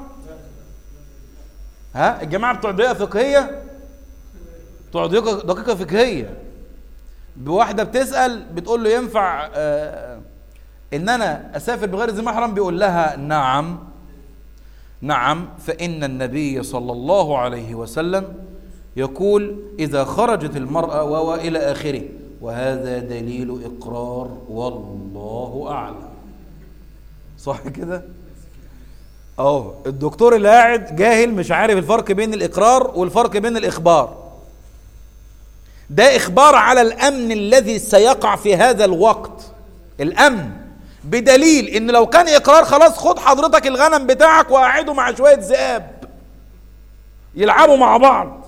Speaker 1: ها الجماعة بتوع دقيقة فقهية بتوع دقيقة دقيقة فقهية بواحدة بتسأل بتقول له ينفع آه ان انا اسافر بغير ذي محرم بيقول لها نعم نعم فان النبي صلى الله عليه وسلم يقول اذا خرجت المراه و الى اخره وهذا دليل اقرار والله اعلم صح كده اهو الدكتور اللي قاعد جاهل مش عارف الفرق بين الاقرار والفرق بين الاخبار ده اخبار على الامن الذي سيقع في هذا الوقت الامن بدليل ان لو كان اقرار خلاص خد حضرتك الغنم بتاعك وقعده مع شويه ذئاب يلعبوا مع بعض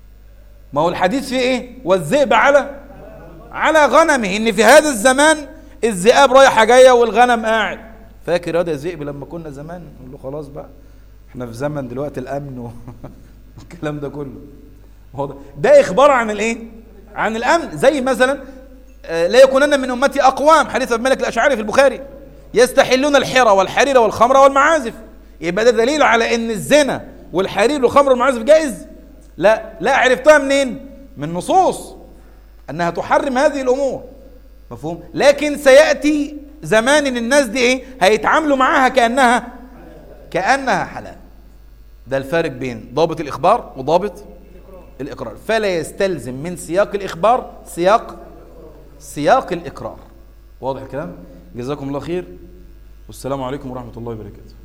Speaker 1: ما هو الحديث فيه ايه والذئب على على غنمه ان في هذا الزمان الذئاب رايحه جايه والغنم قاعد فاكر يا الذئب لما كنا زمان نقول له خلاص بقى احنا في زمن دلوقتي الامن والكلام ده كله هو ده, ده اخبار عن الايه عن الامن زي مثلا آه، لا يكونن من امتي اقوام حديث ابن مالك الاشعري في البخاري يستحلون الحرى والحرير والخمر والمعازف يبقى ده دليل على ان الزنا والحرير والخمر والمعازف جائز لا لا عرفتها منين من نصوص انها تحرم هذه الامور مفهوم لكن سياتي زمان ان الناس دي ايه هيتعاملوا معاها كانها كانها حلال ده الفارق بين ضابط الاخبار وضابط الاقرار فلا يستلزم من سياق الاخبار سياق سياق الاقرار واضح الكلام جزاكم الله خير والسلام عليكم ورحمه الله وبركاته